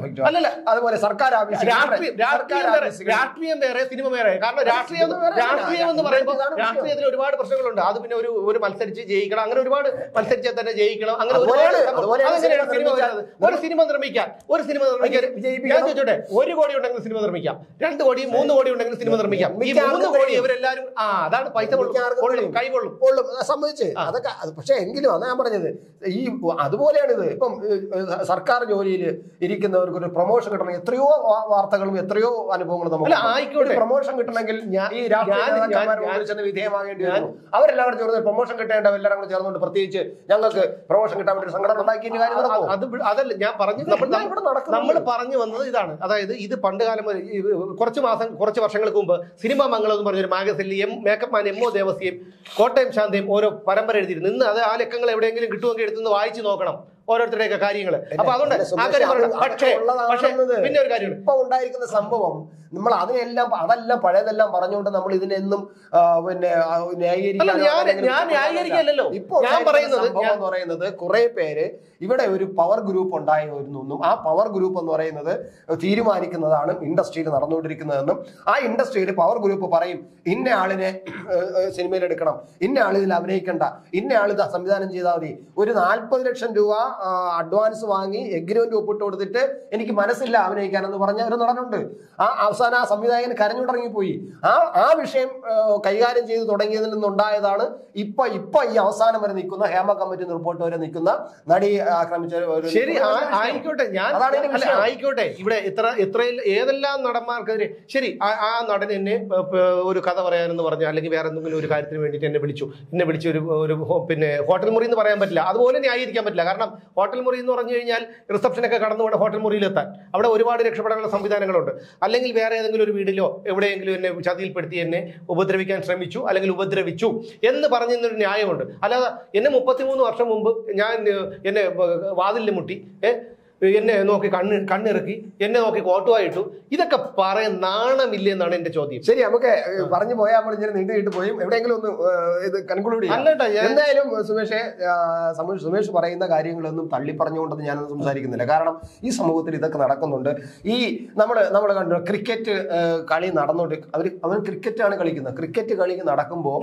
[SPEAKER 2] കോൺഫ്ലിക്റ്റ്
[SPEAKER 1] അല്ലല്ല
[SPEAKER 2] അതുപോലെ സർക്കാർ ഓഫീസ്
[SPEAKER 1] രാഷ്ട്രീയം രാഷ്ട്രീയം വേറെ രാഷ്ട്രീയം വേറെ സിനിമ വേറെ കാരണം രാഷ്ട്രീയം
[SPEAKER 2] സിനിമ വേറെ
[SPEAKER 1] രാഷ്ട്രീയം എന്ന് പറയുമ്പോൾ
[SPEAKER 2] ഇതാണ് വിഷയം.
[SPEAKER 1] രാഷ്ട്രീയത്തിൽ ഒരുപാട് പ്രശ്നങ്ങളുണ്ട് അത് പിന്നെ ഒരു ഒരു മത്സരിച്ച് ജയിക്കണം അങ്ങനെ ഒരുപാട് മത്സരിച്ചാൽ തന്നെ ജയിക്കണം അങ്ങനെ
[SPEAKER 2] അതുപോലെ-
[SPEAKER 1] ഒരുപാട് സംഭവം.
[SPEAKER 2] അതുപോലെ
[SPEAKER 1] അതെങ്ങനെയാണ്
[SPEAKER 2] സിനിമ
[SPEAKER 1] സിനിമ
[SPEAKER 2] നിർമ്മിക്കാൻ-
[SPEAKER 1] വരുന്നത് ഒരു സിനിമ നിർമ്മിക്കാൻ ഒരു സിനിമ നിർമ്മിക്കാൻ
[SPEAKER 2] വിജയിപ്പിക്കണം.
[SPEAKER 1] ഞാൻ ചോദിച്ചോട്ടെ ഒരു കോടി ഉണ്ടെങ്കിൽ സിനിമ നിർമ്മിക്കാം രണ്ട് കോടി മൂന്ന് കോടി ഉണ്ടെങ്കിൽ സിനിമ നിർമ്മിക്കാം ഈ
[SPEAKER 2] മിക്ക
[SPEAKER 1] മൂന്ന്
[SPEAKER 2] ആർക്കും
[SPEAKER 1] കോടി
[SPEAKER 2] കഴിയും.
[SPEAKER 1] ഇവരെല്ലാരും ആ അതാണ് പൈസ കൊള്ളും.
[SPEAKER 2] മിക്ക ആർക്കും
[SPEAKER 1] കൊള്ളും
[SPEAKER 2] കഴിയും.
[SPEAKER 1] കൈകൊള്ളും
[SPEAKER 2] ഉള്ളു സംബന്ധിച്ച് അതൊക്കെ അത് പക്ഷെ എങ്കിലും അതാ ഞാൻ പറഞ്ഞത് ഈ അതുപോലെയാണ് ഇത് ഇപ്പം ഏഹ്, സർക്കാർ ജോലിയിൽ ഇരിക്കുന്നവർക്ക് ഒരു പ്രൊമോഷൻ കിട്ടണമെങ്കിൽ എത്രയോ വാ- വാർത്തകളും എത്രയോ അനുഭവങ്ങളും നമുക്ക്
[SPEAKER 1] അല്ല, ആയിക്കോട്ടെ.
[SPEAKER 2] പ്രൊമോഷൻ കിട്ടണമെങ്കിൽ
[SPEAKER 1] ഞാൻ-
[SPEAKER 2] ഈ രാഷ്ട്രീയ
[SPEAKER 1] ഞാൻ-
[SPEAKER 2] നേതാക്കന്മാർ
[SPEAKER 1] ഞാൻ-
[SPEAKER 2] മുമ്പിൽ ചെന്ന് വിധേയമാകേണ്ടി വരുന്നു അവരെല്ലാവരും ചേർന്ന് പ്രൊമോഷൻ കിട്ടേണ്ട എല്ലാവരും കൂടെ ചേർന്നുകൊണ്ട് പ്രത്യേകിച്ച് ഞങ്ങൾക്ക് പ്രൊമോഷൻ കിട്ടാൻ വേണ്ടി ഒരു സംഘടന ഉണ്ടാക്കിയിട്ട് കാര്യം നടക്കുമോ?
[SPEAKER 1] അത് വി- അതല്ല ഞാൻ പറഞ്ഞു നമ്മൾ
[SPEAKER 2] ഇതെല്ലാം ഇവിടെ നടക്കുന്നുണ്ട്.
[SPEAKER 1] നമ്മൾ പറഞ്ഞു വന്നത് ഇതാണ് അതായത് ഇത് പണ്ട് കാലം മുതൽ ഈ കുറച്ച് മാസം കുറച്ച് വർഷങ്ങൾക്ക് മുമ്പ് സിനിമ മംഗളം എന്ന് പറഞ്ഞൊരു മാഗസിനിൽ M makeup man M O ദേവസ്യയും കോട്ടയം ശാന്തയും ഓരോ പരമ്പര എഴുതിയിരുന്നു ഇന്ന് അത് ആ ലക്കങ്ങൾ എവിടെയെങ്കിലും കിട്ടുമെങ്കിൽ എടുത്തുനിന്ന് വായിച്ചു നോക്കണം ഓരോരുത്തരുടെയൊക്കെ കാര്യങ്ങൾ അപ്പൊ അതുകൊണ്ട്
[SPEAKER 2] അല്ല,
[SPEAKER 1] ആ
[SPEAKER 2] സുമേഷ്,
[SPEAKER 1] കാര്യം പറയണം
[SPEAKER 2] അത്
[SPEAKER 1] പക്ഷേ
[SPEAKER 2] ഉള്ളതാണെന്നത്.
[SPEAKER 1] പക്ഷേ പിന്നെ ഒരു കാര്യമുണ്ട്
[SPEAKER 2] ഇപ്പൊ ഉണ്ടായിരിക്കുന്ന സംഭവം നമ്മൾ അതിനെല്ലാം അതെല്ലാം പഴയതെല്ലാം പറഞ്ഞുകൊണ്ട് നമ്മൾ ഇതിനെന്നും ആ, പിന്നെ ആ, ന്യായീകരിക്കാനോ
[SPEAKER 1] അല്ല, ഞാൻ-
[SPEAKER 2] അല്ലെങ്കിൽ
[SPEAKER 1] ഞാൻ ന്യായീകരിക്കുകയല്ലല്ലോ.
[SPEAKER 2] ഇപ്പൊ
[SPEAKER 1] ഞാൻ
[SPEAKER 2] ഉണ്ടായിരിക്കുന്ന
[SPEAKER 1] പറയുന്നത്
[SPEAKER 2] സംഭവം
[SPEAKER 1] ഞാൻ-
[SPEAKER 2] എന്ന് പറയുന്നത് കുറെ പേര് ഇവിടെ ഒരു പവർ ഗ്രൂപ്പ് ഉണ്ടായിരുന്നെന്നും ആ പവർ ഗ്രൂപ്പ് എന്ന് പറയുന്നത് തീരുമാനിക്കുന്നതാണ് ഇൻഡസ്ട്രിയിൽ നടന്നുകൊണ്ടിരിക്കുന്നതെന്നും ആ ഇൻഡസ്ട്രിയിൽ പവർ ഗ്രൂപ്പ് പറയും ഇന്ന ആളിനെ സിനിമയിൽ എടുക്കണം ഇന്ന ആൾ ഇതിൽ അഭിനയിക്കണ്ട ഇന്ന ആൾ ഇത് സംവിധാനം ചെയ്താൽ മതി ഒരു നാൽപ്പത് ലക്ഷം രൂപ അഡ്വാൻസ് വാങ്ങി എഗ്രിമെന്റ് ഒപ്പിട്ട് കൊടുത്തിട്ട് എനിക്ക് മനസ്സില്ല അഭിനയിക്കാനെന്ന് പറഞ്ഞ ഒരു നടനുണ്ട് ആ അവസാനം ആ സംവിധായകൻ കരഞ്ഞുടങ്ങിപ്പോയി ആ ആ വിഷയം ആ, കൈകാര്യം ചെയ്ത് തുടങ്ങിയതിൽ നിന്നുണ്ടായതാണ് ഇപ്പൊ ഇപ്പൊ ഈ അവസാനം വരെ നിൽക്കുന്ന ഹേമ കമ്മിറ്റി റിപ്പോർട്ട് വരെ നിൽക്കുന്ന നടി ആക്രമിച്ച ഒരു
[SPEAKER 1] ശരി ആ- ആയിക്കോട്ടെ ഞാൻ
[SPEAKER 2] അതാണ് ഇതിന്റെ
[SPEAKER 1] അല്ല,
[SPEAKER 2] വിഷയം.
[SPEAKER 1] ആയിക്കോട്ടെ ഇവിടെ എത്ര എത്രയിൽ ഏതെല്ലാം നടന്മാർക്കെതിരെ ശരി ആ- ആ നടൻ എന്നെ പ- പ- ഒരു കഥ പറയാനെന്ന് പറഞ്ഞു അല്ലെങ്കിൽ വേറെ എന്തെങ്കിലും ഒരു കാര്യത്തിന് വേണ്ടിയിട്ട് എന്നെ വിളിച്ചു എന്നെ വിളിച്ച് ഒരു ഒരു ഹോ- പിന്നെ ഹോട്ടൽ മുറി എന്ന് പറയാൻ പറ്റില്ല അതുപോലെ ന്യായീകരിക്കാൻ പറ്റില്ല കാരണം ഹോട്ടൽ മുറി എന്ന് പറഞ്ഞു കഴിഞ്ഞാൽ റിസപ്ഷനൊക്കെ കടന്നു വേണം ഹോട്ടൽ മുറിയിൽ എത്താൻ അവിടെ ഒരുപാട് രക്ഷപ്പെടാനുള്ള സംവിധാനങ്ങളുണ്ട് അല്ലെങ്കിൽ വേറെ ഏതെങ്കിലും ഒരു വീടിലോ എവിടെയെങ്കിലും എന്നെ ചതിയിൽപ്പെടുത്തി എന്നെ ഉപദ്രവിക്കാൻ ശ്രമിച്ചു അല്ലെങ്കിൽ ഉപദ്രവിച്ചു എന്ന് പറഞ്ഞൊരു ന്യായമുണ്ട് അല്ലാതെ എന്നെ മുപ്പത്തിമൂന്ന് വർഷം മുമ്പ് ഞാൻ ഏഹ്, എന്നെ വാതിലിൽ മുട്ടി ഏ എന്നെ നോക്കി കണ്ണ് കണ്ണിറക്കി എന്നെ നോക്കി കോട്ടുവായിട്ടു ഇതൊക്കെ പറയാൻ നാണമില്ലേ എന്നാണ് എന്റെ ചോദ്യം
[SPEAKER 2] ശരി നമുക്ക് ഏഹ്, പറഞ്ഞു പോയാൽ നമ്മൾ ഇങ്ങനെ നീണ്ടു നീണ്ടു പോയും എവിടെയെങ്കിലും ഒന്ന് ഏഹ്, ഇത് കൺക്ലൂഡ് ചെയ്യാം
[SPEAKER 1] അല്ലട്ടാ ഞാൻ
[SPEAKER 2] എന്തായാലും സുമേഷെ ആ, സമ- സുമേഷ് പറയുന്ന കാര്യങ്ങളൊന്നും തള്ളി പറഞ്ഞുകൊണ്ടൊന്നും ഞാനൊന്നും സംസാരിക്കുന്നില്ല കാരണം ഈ സമൂഹത്തിൽ ഇതൊക്കെ നടക്കുന്നുണ്ട് ഈ നമ്മൾ നമ്മൾ കണ്ടു ക്രിക്കറ്റ് ആ, കളി നടന്നുകൊണ്ട് അവർ അവൻ ക്രിക്കറ്റാണ് കളിക്കുന്നത് ക്രിക്കറ്റ് കളി നടക്കുമ്പോൾ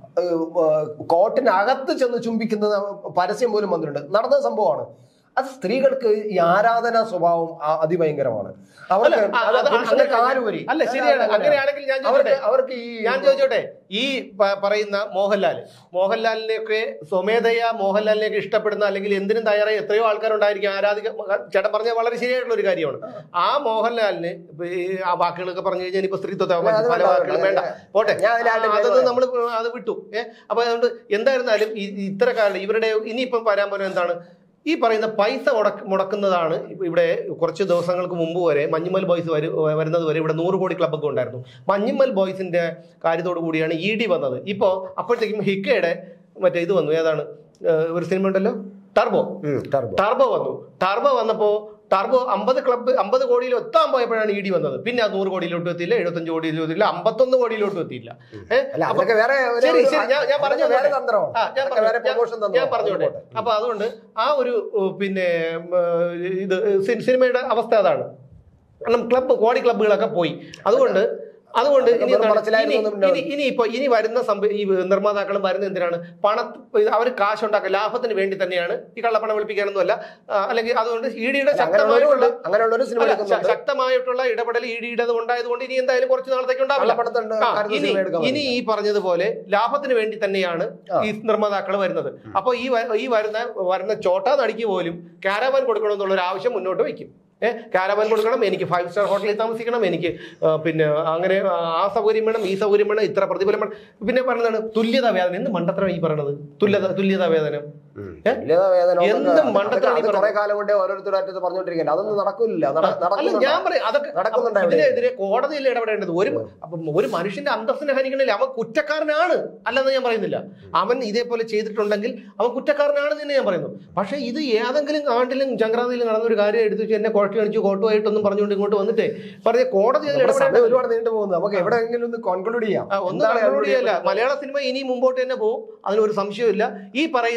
[SPEAKER 2] കോർട്ടിനകത്ത് ചെന്ന് ചുംബിക്കുന്ന പരസ്യം പോലും വന്നിട്ടുണ്ട് നടന്ന സംഭവമാണ് അത് സ്ത്രീകൾക്ക് ഈ ആരാധനാ സ്വഭാവം ആ- അതിഭയങ്കരമാണ് അവർക്ക്
[SPEAKER 1] അല്ല, ആ-
[SPEAKER 2] അത്
[SPEAKER 1] അത്
[SPEAKER 2] പുരുഷന്റെ
[SPEAKER 1] അങ്ങനെ-
[SPEAKER 2] കാലുവരി
[SPEAKER 1] അല്ല ശരിയാണ് അങ്ങനെയാണെങ്കിൽ ഞാൻ
[SPEAKER 2] അവർക്ക്
[SPEAKER 1] ചോദിച്ചോട്ടെ
[SPEAKER 2] അവർക്ക് ഈ
[SPEAKER 1] ഞാൻ ചോദിച്ചോട്ടെ ഈ പ- പറയുന്ന മോഹൻലാൽ മോഹൻലാലിനെയൊക്കെ സ്വമേധയാ മോഹൻലാലിനെയൊക്കെ ഇഷ്ടപ്പെടുന്ന അല്ലെങ്കിൽ എന്തിനും തയ്യാറായി എത്രയോ ആൾക്കാരുണ്ടായിരിക്കും ആരാധിക മ- ചേട്ടൻ പറഞ്ഞ വളരെ ശരിയായിട്ടുള്ള ഒരു കാര്യമാണ് ആ മോഹൻലാലിന് ഇപ്പൊ ഈ ആ വാക്കുകളൊക്കെ പറഞ്ഞു കഴിഞ്ഞാൽ ഇപ്പൊ സ്ത്രീത്വത്തെ
[SPEAKER 2] അത്
[SPEAKER 1] പല
[SPEAKER 2] വേണ്ട,
[SPEAKER 1] വാക്കുകളും വേണ്ട
[SPEAKER 2] വേണ്ട.
[SPEAKER 1] പോട്ടെ
[SPEAKER 2] ഞാൻ അതിലായിട്ട്
[SPEAKER 1] ആ, അതൊന്നും
[SPEAKER 2] പറയാം.
[SPEAKER 1] നമ്മൾ അത് വിട്ടു ഏഹ് അപ്പൊ അതുകൊണ്ട് എന്തായിരുന്നാലും ഈ- ഈ ഇത്ര കാലം ഇവരുടെ ഇനിയിപ്പം വരാൻ പോകുന്നത് എന്താണ് ഈ പറയുന്ന പൈസ മുടക്ക് മുടക്കുന്നതാണ് ഇപ്പ- ഇവിടെ കുറച്ച് ദിവസങ്ങൾക്ക് മുമ്പ് വരെ മഞ്ഞുമൽ ബോയ്സ് വരു വരുന്നത് വരെ ഇവിടെ നൂറ് കോടി ക്ലബ്ബൊക്കെ ഉണ്ടായിരുന്നു മഞ്ഞുമൽ ബോയ്സിന്റെ കാര്യത്തോടു കൂടിയാണ് ഇ ഡി വന്നത് ഇപ്പോൾ അപ്പോഴത്തേക്കും ഹിക്കയുടെ മറ്റേ ഇത് വന്നു ഏതാണ് ഏഹ് ഒരു സിനിമ ഉണ്ടല്ലോ ടർബോ
[SPEAKER 2] ഉം, ടർബോ.
[SPEAKER 1] ടർബോ വന്നു ടർബോ വന്നപ്പോ ടർബോ അമ്പത് ക്ലബ്ബ് അമ്പത് കോടിയിൽ എത്താൻ പോയപ്പോഴാണ് ഇ ഡി വന്നത് പിന്നെ അത് നൂറ് കോടിയിലോട്ട് എത്തിയില്ല എഴുപത്തഞ്ച് കോടിയിലോട്ട് എത്തിയില്ല അമ്പത്തൊന്ന് കോടിയിലോട്ട് എത്തിയില്ല ഏഹ്
[SPEAKER 2] അല്ല
[SPEAKER 1] അപ്പൊ-
[SPEAKER 2] അതൊക്കെ വേറെ ഒരു-
[SPEAKER 1] ശരി ശരി ഞാൻ ഞാൻ പറഞ്ഞു
[SPEAKER 2] അതൊക്കെ വേറെ
[SPEAKER 1] വന്നോട്ടെ.
[SPEAKER 2] തന്ത്രമാണ്
[SPEAKER 1] ആ, ഞാൻ
[SPEAKER 2] അതൊക്കെ വേറെ
[SPEAKER 1] പറഞ്ഞു.
[SPEAKER 2] പ്രൊമോഷൻ
[SPEAKER 1] ഞാൻ-
[SPEAKER 2] തന്ത്രമാണ്
[SPEAKER 1] ഞാൻ പറഞ്ഞോട്ടെ
[SPEAKER 2] അതുകൊണ്ട്.
[SPEAKER 1] അപ്പൊ അതുകൊണ്ട് ആ ഒരു ഉം, പിന്നെ ഉം, ഇത് സി- സിനിമയുടെ അവസ്ഥ അതാണ് കാരണം ക്ലബ്ബ് കോടി ക്ലബ്ബുകളൊക്കെ പോയി അതുകൊണ്ട് അതുകൊണ്ട്
[SPEAKER 2] അതൊക്കെ
[SPEAKER 1] ഇനി
[SPEAKER 2] വെറും
[SPEAKER 1] എന്താണ്?
[SPEAKER 2] പറച്ചിലായിരുന്നു
[SPEAKER 1] ഇനി-
[SPEAKER 2] ഒന്നും
[SPEAKER 1] ഇനി ഇനി ഇപ്പൊ ഇനി വരുന്ന സംഭ- ഈ നിർമ്മാതാക്കളും വരുന്ന എന്തിനാണ് പണ അവർ കാശുണ്ടാക്കുക ലാഭത്തിന് വേണ്ടി തന്നെയാണ് ഈ കള്ളപ്പണം വെളുപ്പിക്കാനൊന്നും അല്ല ആ, അല്ലെങ്കിൽ അതുകൊണ്ട് ഇ ഡിയുടെ ശക്തമായിട്ടുള്ള
[SPEAKER 2] അങ്ങനെയുള്ള ഒരു സിനിമ
[SPEAKER 1] അല്ല,
[SPEAKER 2] എടുക്കുന്നുണ്ട്
[SPEAKER 1] ശക്തമായിട്ടുള്ള ഇടപെടൽ ഇ ഡിയുടെ ഉണ്ടായതുകൊണ്ട് ഇനി എന്തായാലും കുറച്ച് നാളത്തേക്ക് ഉണ്ടാവില്ല
[SPEAKER 2] കള്ളപ്പണത്തിന്റെ
[SPEAKER 1] ആ,
[SPEAKER 2] കാര്യത്തിൽ
[SPEAKER 1] ഇനി
[SPEAKER 2] സിനിമ എടുക്കാൻ
[SPEAKER 1] ഇനി ഈ പറഞ്ഞതുപോലെ ലാഭത്തിന് വേണ്ടി തന്നെയാണ്
[SPEAKER 2] ആ.
[SPEAKER 1] ഈ നിർമ്മാതാക്കൾ വരുന്നത് അപ്പൊ ഈ വ- ഈ വരുന്ന വരുന്ന ചോട്ടാ നടിക്ക് പോലും കാരാവാൻ കൊടുക്കണമെന്നുള്ള ഒരു ആവശ്യം മുന്നോട്ട് വയ്ക്കും ഏഹ് കാരാവാൻ കൊടുക്കണം എനിക്ക് ഫൈവ് സ്റ്റാർ ഹോട്ടലിൽ താമസിക്കണം എനിക്ക് ആ, പിന്നെ അങ്ങനെ ആ സൗകര്യം വേണം ഈ സൗകര്യം വേണം ഇത്ര പ്രതിഫലം വേണം പിന്നെ പറയുന്നതാണ് തുല്യതാ വേതനം എന്ത് മണ്ടത്തരം ഈ പറയണത് തുല്യത തുല്യതാ വേതനം ഏ?
[SPEAKER 2] തുല്യതാ വേതനം
[SPEAKER 1] എന്ത്
[SPEAKER 2] ഒന്നും അത്
[SPEAKER 1] മണ്ടത്തരാണ് ഈ
[SPEAKER 2] അത് കുറെ
[SPEAKER 1] പറയുന്നത്?
[SPEAKER 2] കാലം കൊണ്ടേ ഓരോരുത്തരായിട്ട് പറഞ്ഞുകൊണ്ടിരിക്കുന്നത് അതൊന്നും നടക്കില്ല
[SPEAKER 1] അല്ല
[SPEAKER 2] നടക്കുന്നുണ്ടോ?
[SPEAKER 1] ഞാൻ പറയാം അതൊക്കെ
[SPEAKER 2] നടക്കുന്നുണ്ടോ ഇവിടെ?
[SPEAKER 1] ഇതിനെതിരെ കോടതിയിൽ ഇടപെടേണ്ടത് ഒരു അപ്പം ഒരു മനുഷ്യന്റെ അന്തസ്സിനെ ഹനിക്കണില്ല അവൻ കുറ്റക്കാരനാണ് അല്ലെന്ന് ഞാൻ പറയുന്നില്ല അവൻ ഇതേപോലെ ചെയ്തിട്ടുണ്ടെങ്കിൽ അവൻ കുറ്റക്കാരനാണെന്ന് തന്നെ ഞാൻ പറയുന്നു പക്ഷേ ഇത് ഏതെങ്കിലും ആണ്ടിലും ചങ്ക്രാന്തിയിലും നടന്ന ഒരു കാര്യം എടുത്തു വെച്ച് എന്നെ കുഴച്ച് കാണിച്ചു കോട്ടുമായിട്ടൊന്നും പറഞ്ഞുകൊണ്ട് ഇങ്ങോട്ട് വന്നിട്ടേ പറഞ്ഞ കോടതി അതിൽ
[SPEAKER 2] നമ്മുടെ സമയം
[SPEAKER 1] ഇടപെടേണ്ടത്
[SPEAKER 2] ഒരുപാട് നീണ്ടു പോകുന്നു നമുക്ക് എവിടെയെങ്കിലും ഒന്ന് കോൺക്ലൂഡ് ചെയ്യാം
[SPEAKER 1] ആ, ഒന്നും
[SPEAKER 2] എന്താണ്
[SPEAKER 1] കൺക്ലൂഡ് ചെയ്യല്ല
[SPEAKER 2] conclude
[SPEAKER 1] മലയാള സിനിമ ഇനി മുമ്പോട്ട് തന്നെ പോകും അതിനൊരു സംശയമില്ല ഈ പറയുന്നതൊക്കെ ഈ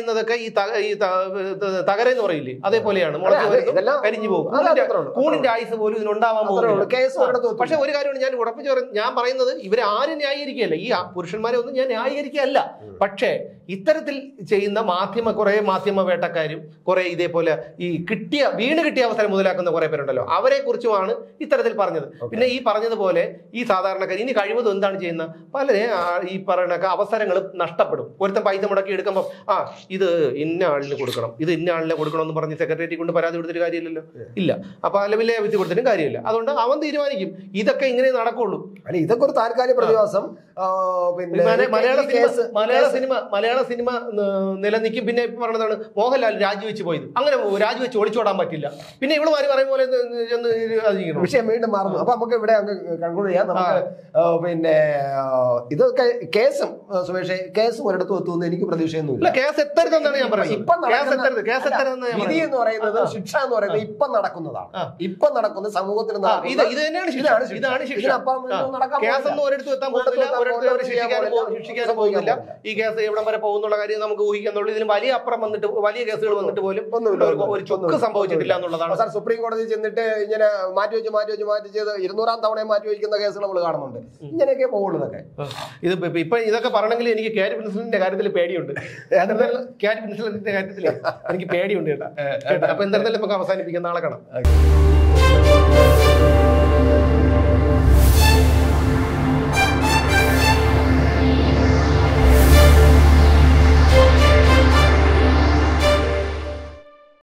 [SPEAKER 1] ത- ഈ ത- ഇത് തകരെന്ന് പറയില്ലേ അതേപോലെയാണ് മുളച്ച്
[SPEAKER 2] അതെ,
[SPEAKER 1] വരുന്നു,
[SPEAKER 2] ഇതെല്ലാം-
[SPEAKER 1] കരിഞ്ഞു പോകും
[SPEAKER 2] അതെ,
[SPEAKER 1] കൂണിന്റെ-
[SPEAKER 2] അത്രേ ഉള്ളൂ.
[SPEAKER 1] കൂണിന്റെ ആയുസ് പോലും ഇതിനുണ്ടാവാൻ
[SPEAKER 2] അത്രേ ഉള്ളൂ.
[SPEAKER 1] പോകുന്നില്ല
[SPEAKER 2] കേസ് ഒരിടത്ത് ഒത്തും.
[SPEAKER 1] പക്ഷെ ഒരു കാര്യമാണ് ഞാൻ ഉറപ്പിച്ച് പറയുന്നത് ഞാൻ പറയുന്നത് ഇവരെ ആരും ന്യായീകരിക്കുകയല്ല ഈ ആ- പുരുഷന്മാരെ ഒന്നും ഞാൻ ന്യായീകരിക്കുകയല്ല പക്ഷേ ഇത്തരത്തിൽ ചെയ്യുന്ന മാധ്യമ കുറെ മാധ്യമ വേട്ടക്കാരും കുറെ ഇതേപോലെ ഈ കിട്ടിയ വീണ് കിട്ടിയ അവസരം മുതലാക്കുന്ന കുറെ പേരുണ്ടല്ലോ അവരെ കുറിച്ചുമാണ് ഇത്തരത്തിൽ പറഞ്ഞത് പിന്നെ ഈ പറഞ്ഞതുപോലെ ഈ സാധാരണക്കാർ ഇനി കഴിവതും എന്താണ് ചെയ്യുന്നത് പലരെ ആ ഈ പറയുന്ന അവസരങ്ങൾ നഷ്ടപ്പെടും ഒരുത്തൻ പൈസ മുടക്കി എടുക്കുമ്പോൾ ആ ഇത് ഇന്ന ആളിന് കൊടുക്കണം ഇത് ഇന്ന ആളിനെ കൊടുക്കണം എന്ന് പറഞ്ഞ് സെക്രട്ടറി കൊണ്ട് പരാതി കൊടുത്തിട്ട് കാര്യമില്ലല്ലോ ഇല്ല അപ്പൊ അലവിലെ വിധി കൊടുത്തിട്ടും കാര്യമില്ല അതുകൊണ്ട് അവൻ തീരുമാനിക്കും ഇതൊക്കെ ഇങ്ങനെ നടക്കുള്ളൂ
[SPEAKER 2] അല്ല ഇതൊക്കെ ഒരു താൽക്കാലിക പ്രതിഭാസം ആ, പിന്നെ
[SPEAKER 1] മല- മലയാള
[SPEAKER 2] ഈ
[SPEAKER 1] സിനിമ
[SPEAKER 2] കേസ്
[SPEAKER 1] മലയാള സിനിമ മലയാള സിനിമ ന- നിലനിൽക്കും പിന്നെ ഇപ്പൊ പറഞ്ഞതാണ് മോഹൻലാൽ രാജിവെച്ച് പോയത് അങ്ങനെ രാജിവെച്ച് ഒളിച്ചോടാൻ പറ്റില്ല പിന്നെ ഇവളുമാര് പറയും പോലെ ഇത് ചെന്ന് ഇത് അത് ചെയ്യണം
[SPEAKER 2] വിഷയം വീണ്ടും മാറുന്നു അപ്പൊ നമുക്ക് ഇവിടെ അങ്ങ് കൺക്ലൂഡ് ചെയ്യാം നമുക്ക് ആ, പിന്നെ ആ, ഇതൊക്കെ കേസും ആ, സുമേഷേ കേസും ഒരിടത്തും എത്തുമെന്ന് എനിക്ക് പ്രതീക്ഷയൊന്നുമില്ല
[SPEAKER 1] ഇല്ല കേസ് എത്തരുതെന്നാണ് ഞാൻ പറയുന്നത്
[SPEAKER 2] ഇപ്പൊ
[SPEAKER 1] കേസ്
[SPEAKER 2] നടക്കുന്ന-
[SPEAKER 1] എത്തരുത് കേസ്
[SPEAKER 2] അല്ല,
[SPEAKER 1] എത്തരുതെന്ന് ഞാൻ
[SPEAKER 2] വിധി
[SPEAKER 1] പറയുന്നത്
[SPEAKER 2] എന്ന് പറയുന്നത് ശിക്ഷ എന്ന് പറയുന്നത് ഇപ്പൊ നടക്കുന്നതാണ്
[SPEAKER 1] ആ.
[SPEAKER 2] ഇപ്പൊ നടക്കുന്ന സമൂഹത്തിൽ
[SPEAKER 1] ആ, ഇത്
[SPEAKER 2] നടക്കുന്ന-
[SPEAKER 1] ഇത് തന്നെയാണ് ശിക്ഷ
[SPEAKER 2] ഇതാണ് ശിക്ഷ.
[SPEAKER 1] ഇതാണ് ശിക്ഷ
[SPEAKER 2] ഇതിനപ്പുറം
[SPEAKER 1] ആ.
[SPEAKER 2] ഒന്നും നടക്കാൻ
[SPEAKER 1] കേസ്
[SPEAKER 2] പോകുന്നില്ല.
[SPEAKER 1] ഒന്നും ഒരിടത്തും എത്താൻ
[SPEAKER 2] ഒരിടത്തും
[SPEAKER 1] പോകുന്നില്ല
[SPEAKER 2] എത്താൻ
[SPEAKER 1] ഒരിടത്തും അവർ
[SPEAKER 2] പോകുന്നില്ല,
[SPEAKER 1] ശിക്ഷിക്കാൻ
[SPEAKER 2] ചെയ്യാൻ
[SPEAKER 1] പോ- ശിക്ഷിക്കാൻ
[SPEAKER 2] സംഭവിക്കാൻ
[SPEAKER 1] പോകുന്നില്ല
[SPEAKER 2] പോകുന്നില്ല.
[SPEAKER 1] ഈ കേസ് എവിടം വരെ പോകുന്നുള്ള കാര്യം നമുക്ക് ഊഹിക്കാന്നുള്ളൂ ഇതിന് വലിയ അപ്പുറം വന്നിട്ട് വലിയ കേസുകൾ വന്നിട്ട് പോലും
[SPEAKER 2] ഒന്നുമില്ല,
[SPEAKER 1] ഒരു- ഒരു ചുക്ക്
[SPEAKER 2] ഒന്നുമില്ല.
[SPEAKER 1] സംഭവിച്ചിട്ടില്ല എന്നുള്ളതാണ്
[SPEAKER 2] അവസാനം സുപ്രീം കോടതി ചെന്നിട്ട് ഇങ്ങനെ മാറ്റി വെച്ച് മാറ്റി വെച്ച് മാറ്റി ചെയ്ത് ഇരുന്നൂറാം തവണ മാറ്റി വയ്ക്കുന്ന കേസുകൾ നമ്മൾ കാണുന്നുണ്ട് ഇങ്ങനെയൊക്കെ പോകുള്ളൂ ഇതൊക്കെ
[SPEAKER 1] ഇത് ഇപ്പൊ- ഇപ്പൊ ഇതൊക്കെ പറയണമെങ്കിൽ എനിക്ക് ക്യാരി പ്രിൻസിലിന്റെ കാര്യത്തിൽ പേടിയുണ്ട് ക്യാരി പ്രിൻസിലിന്റെ കാര്യത്തിൽ എനിക്ക് പേടിയുണ്ട് കേട്ടോ കേട്ടോ അപ്പൊ എന്തായാലും നമുക്ക് അവസാനിപ്പിക്കുന്ന നാളെ കാണാം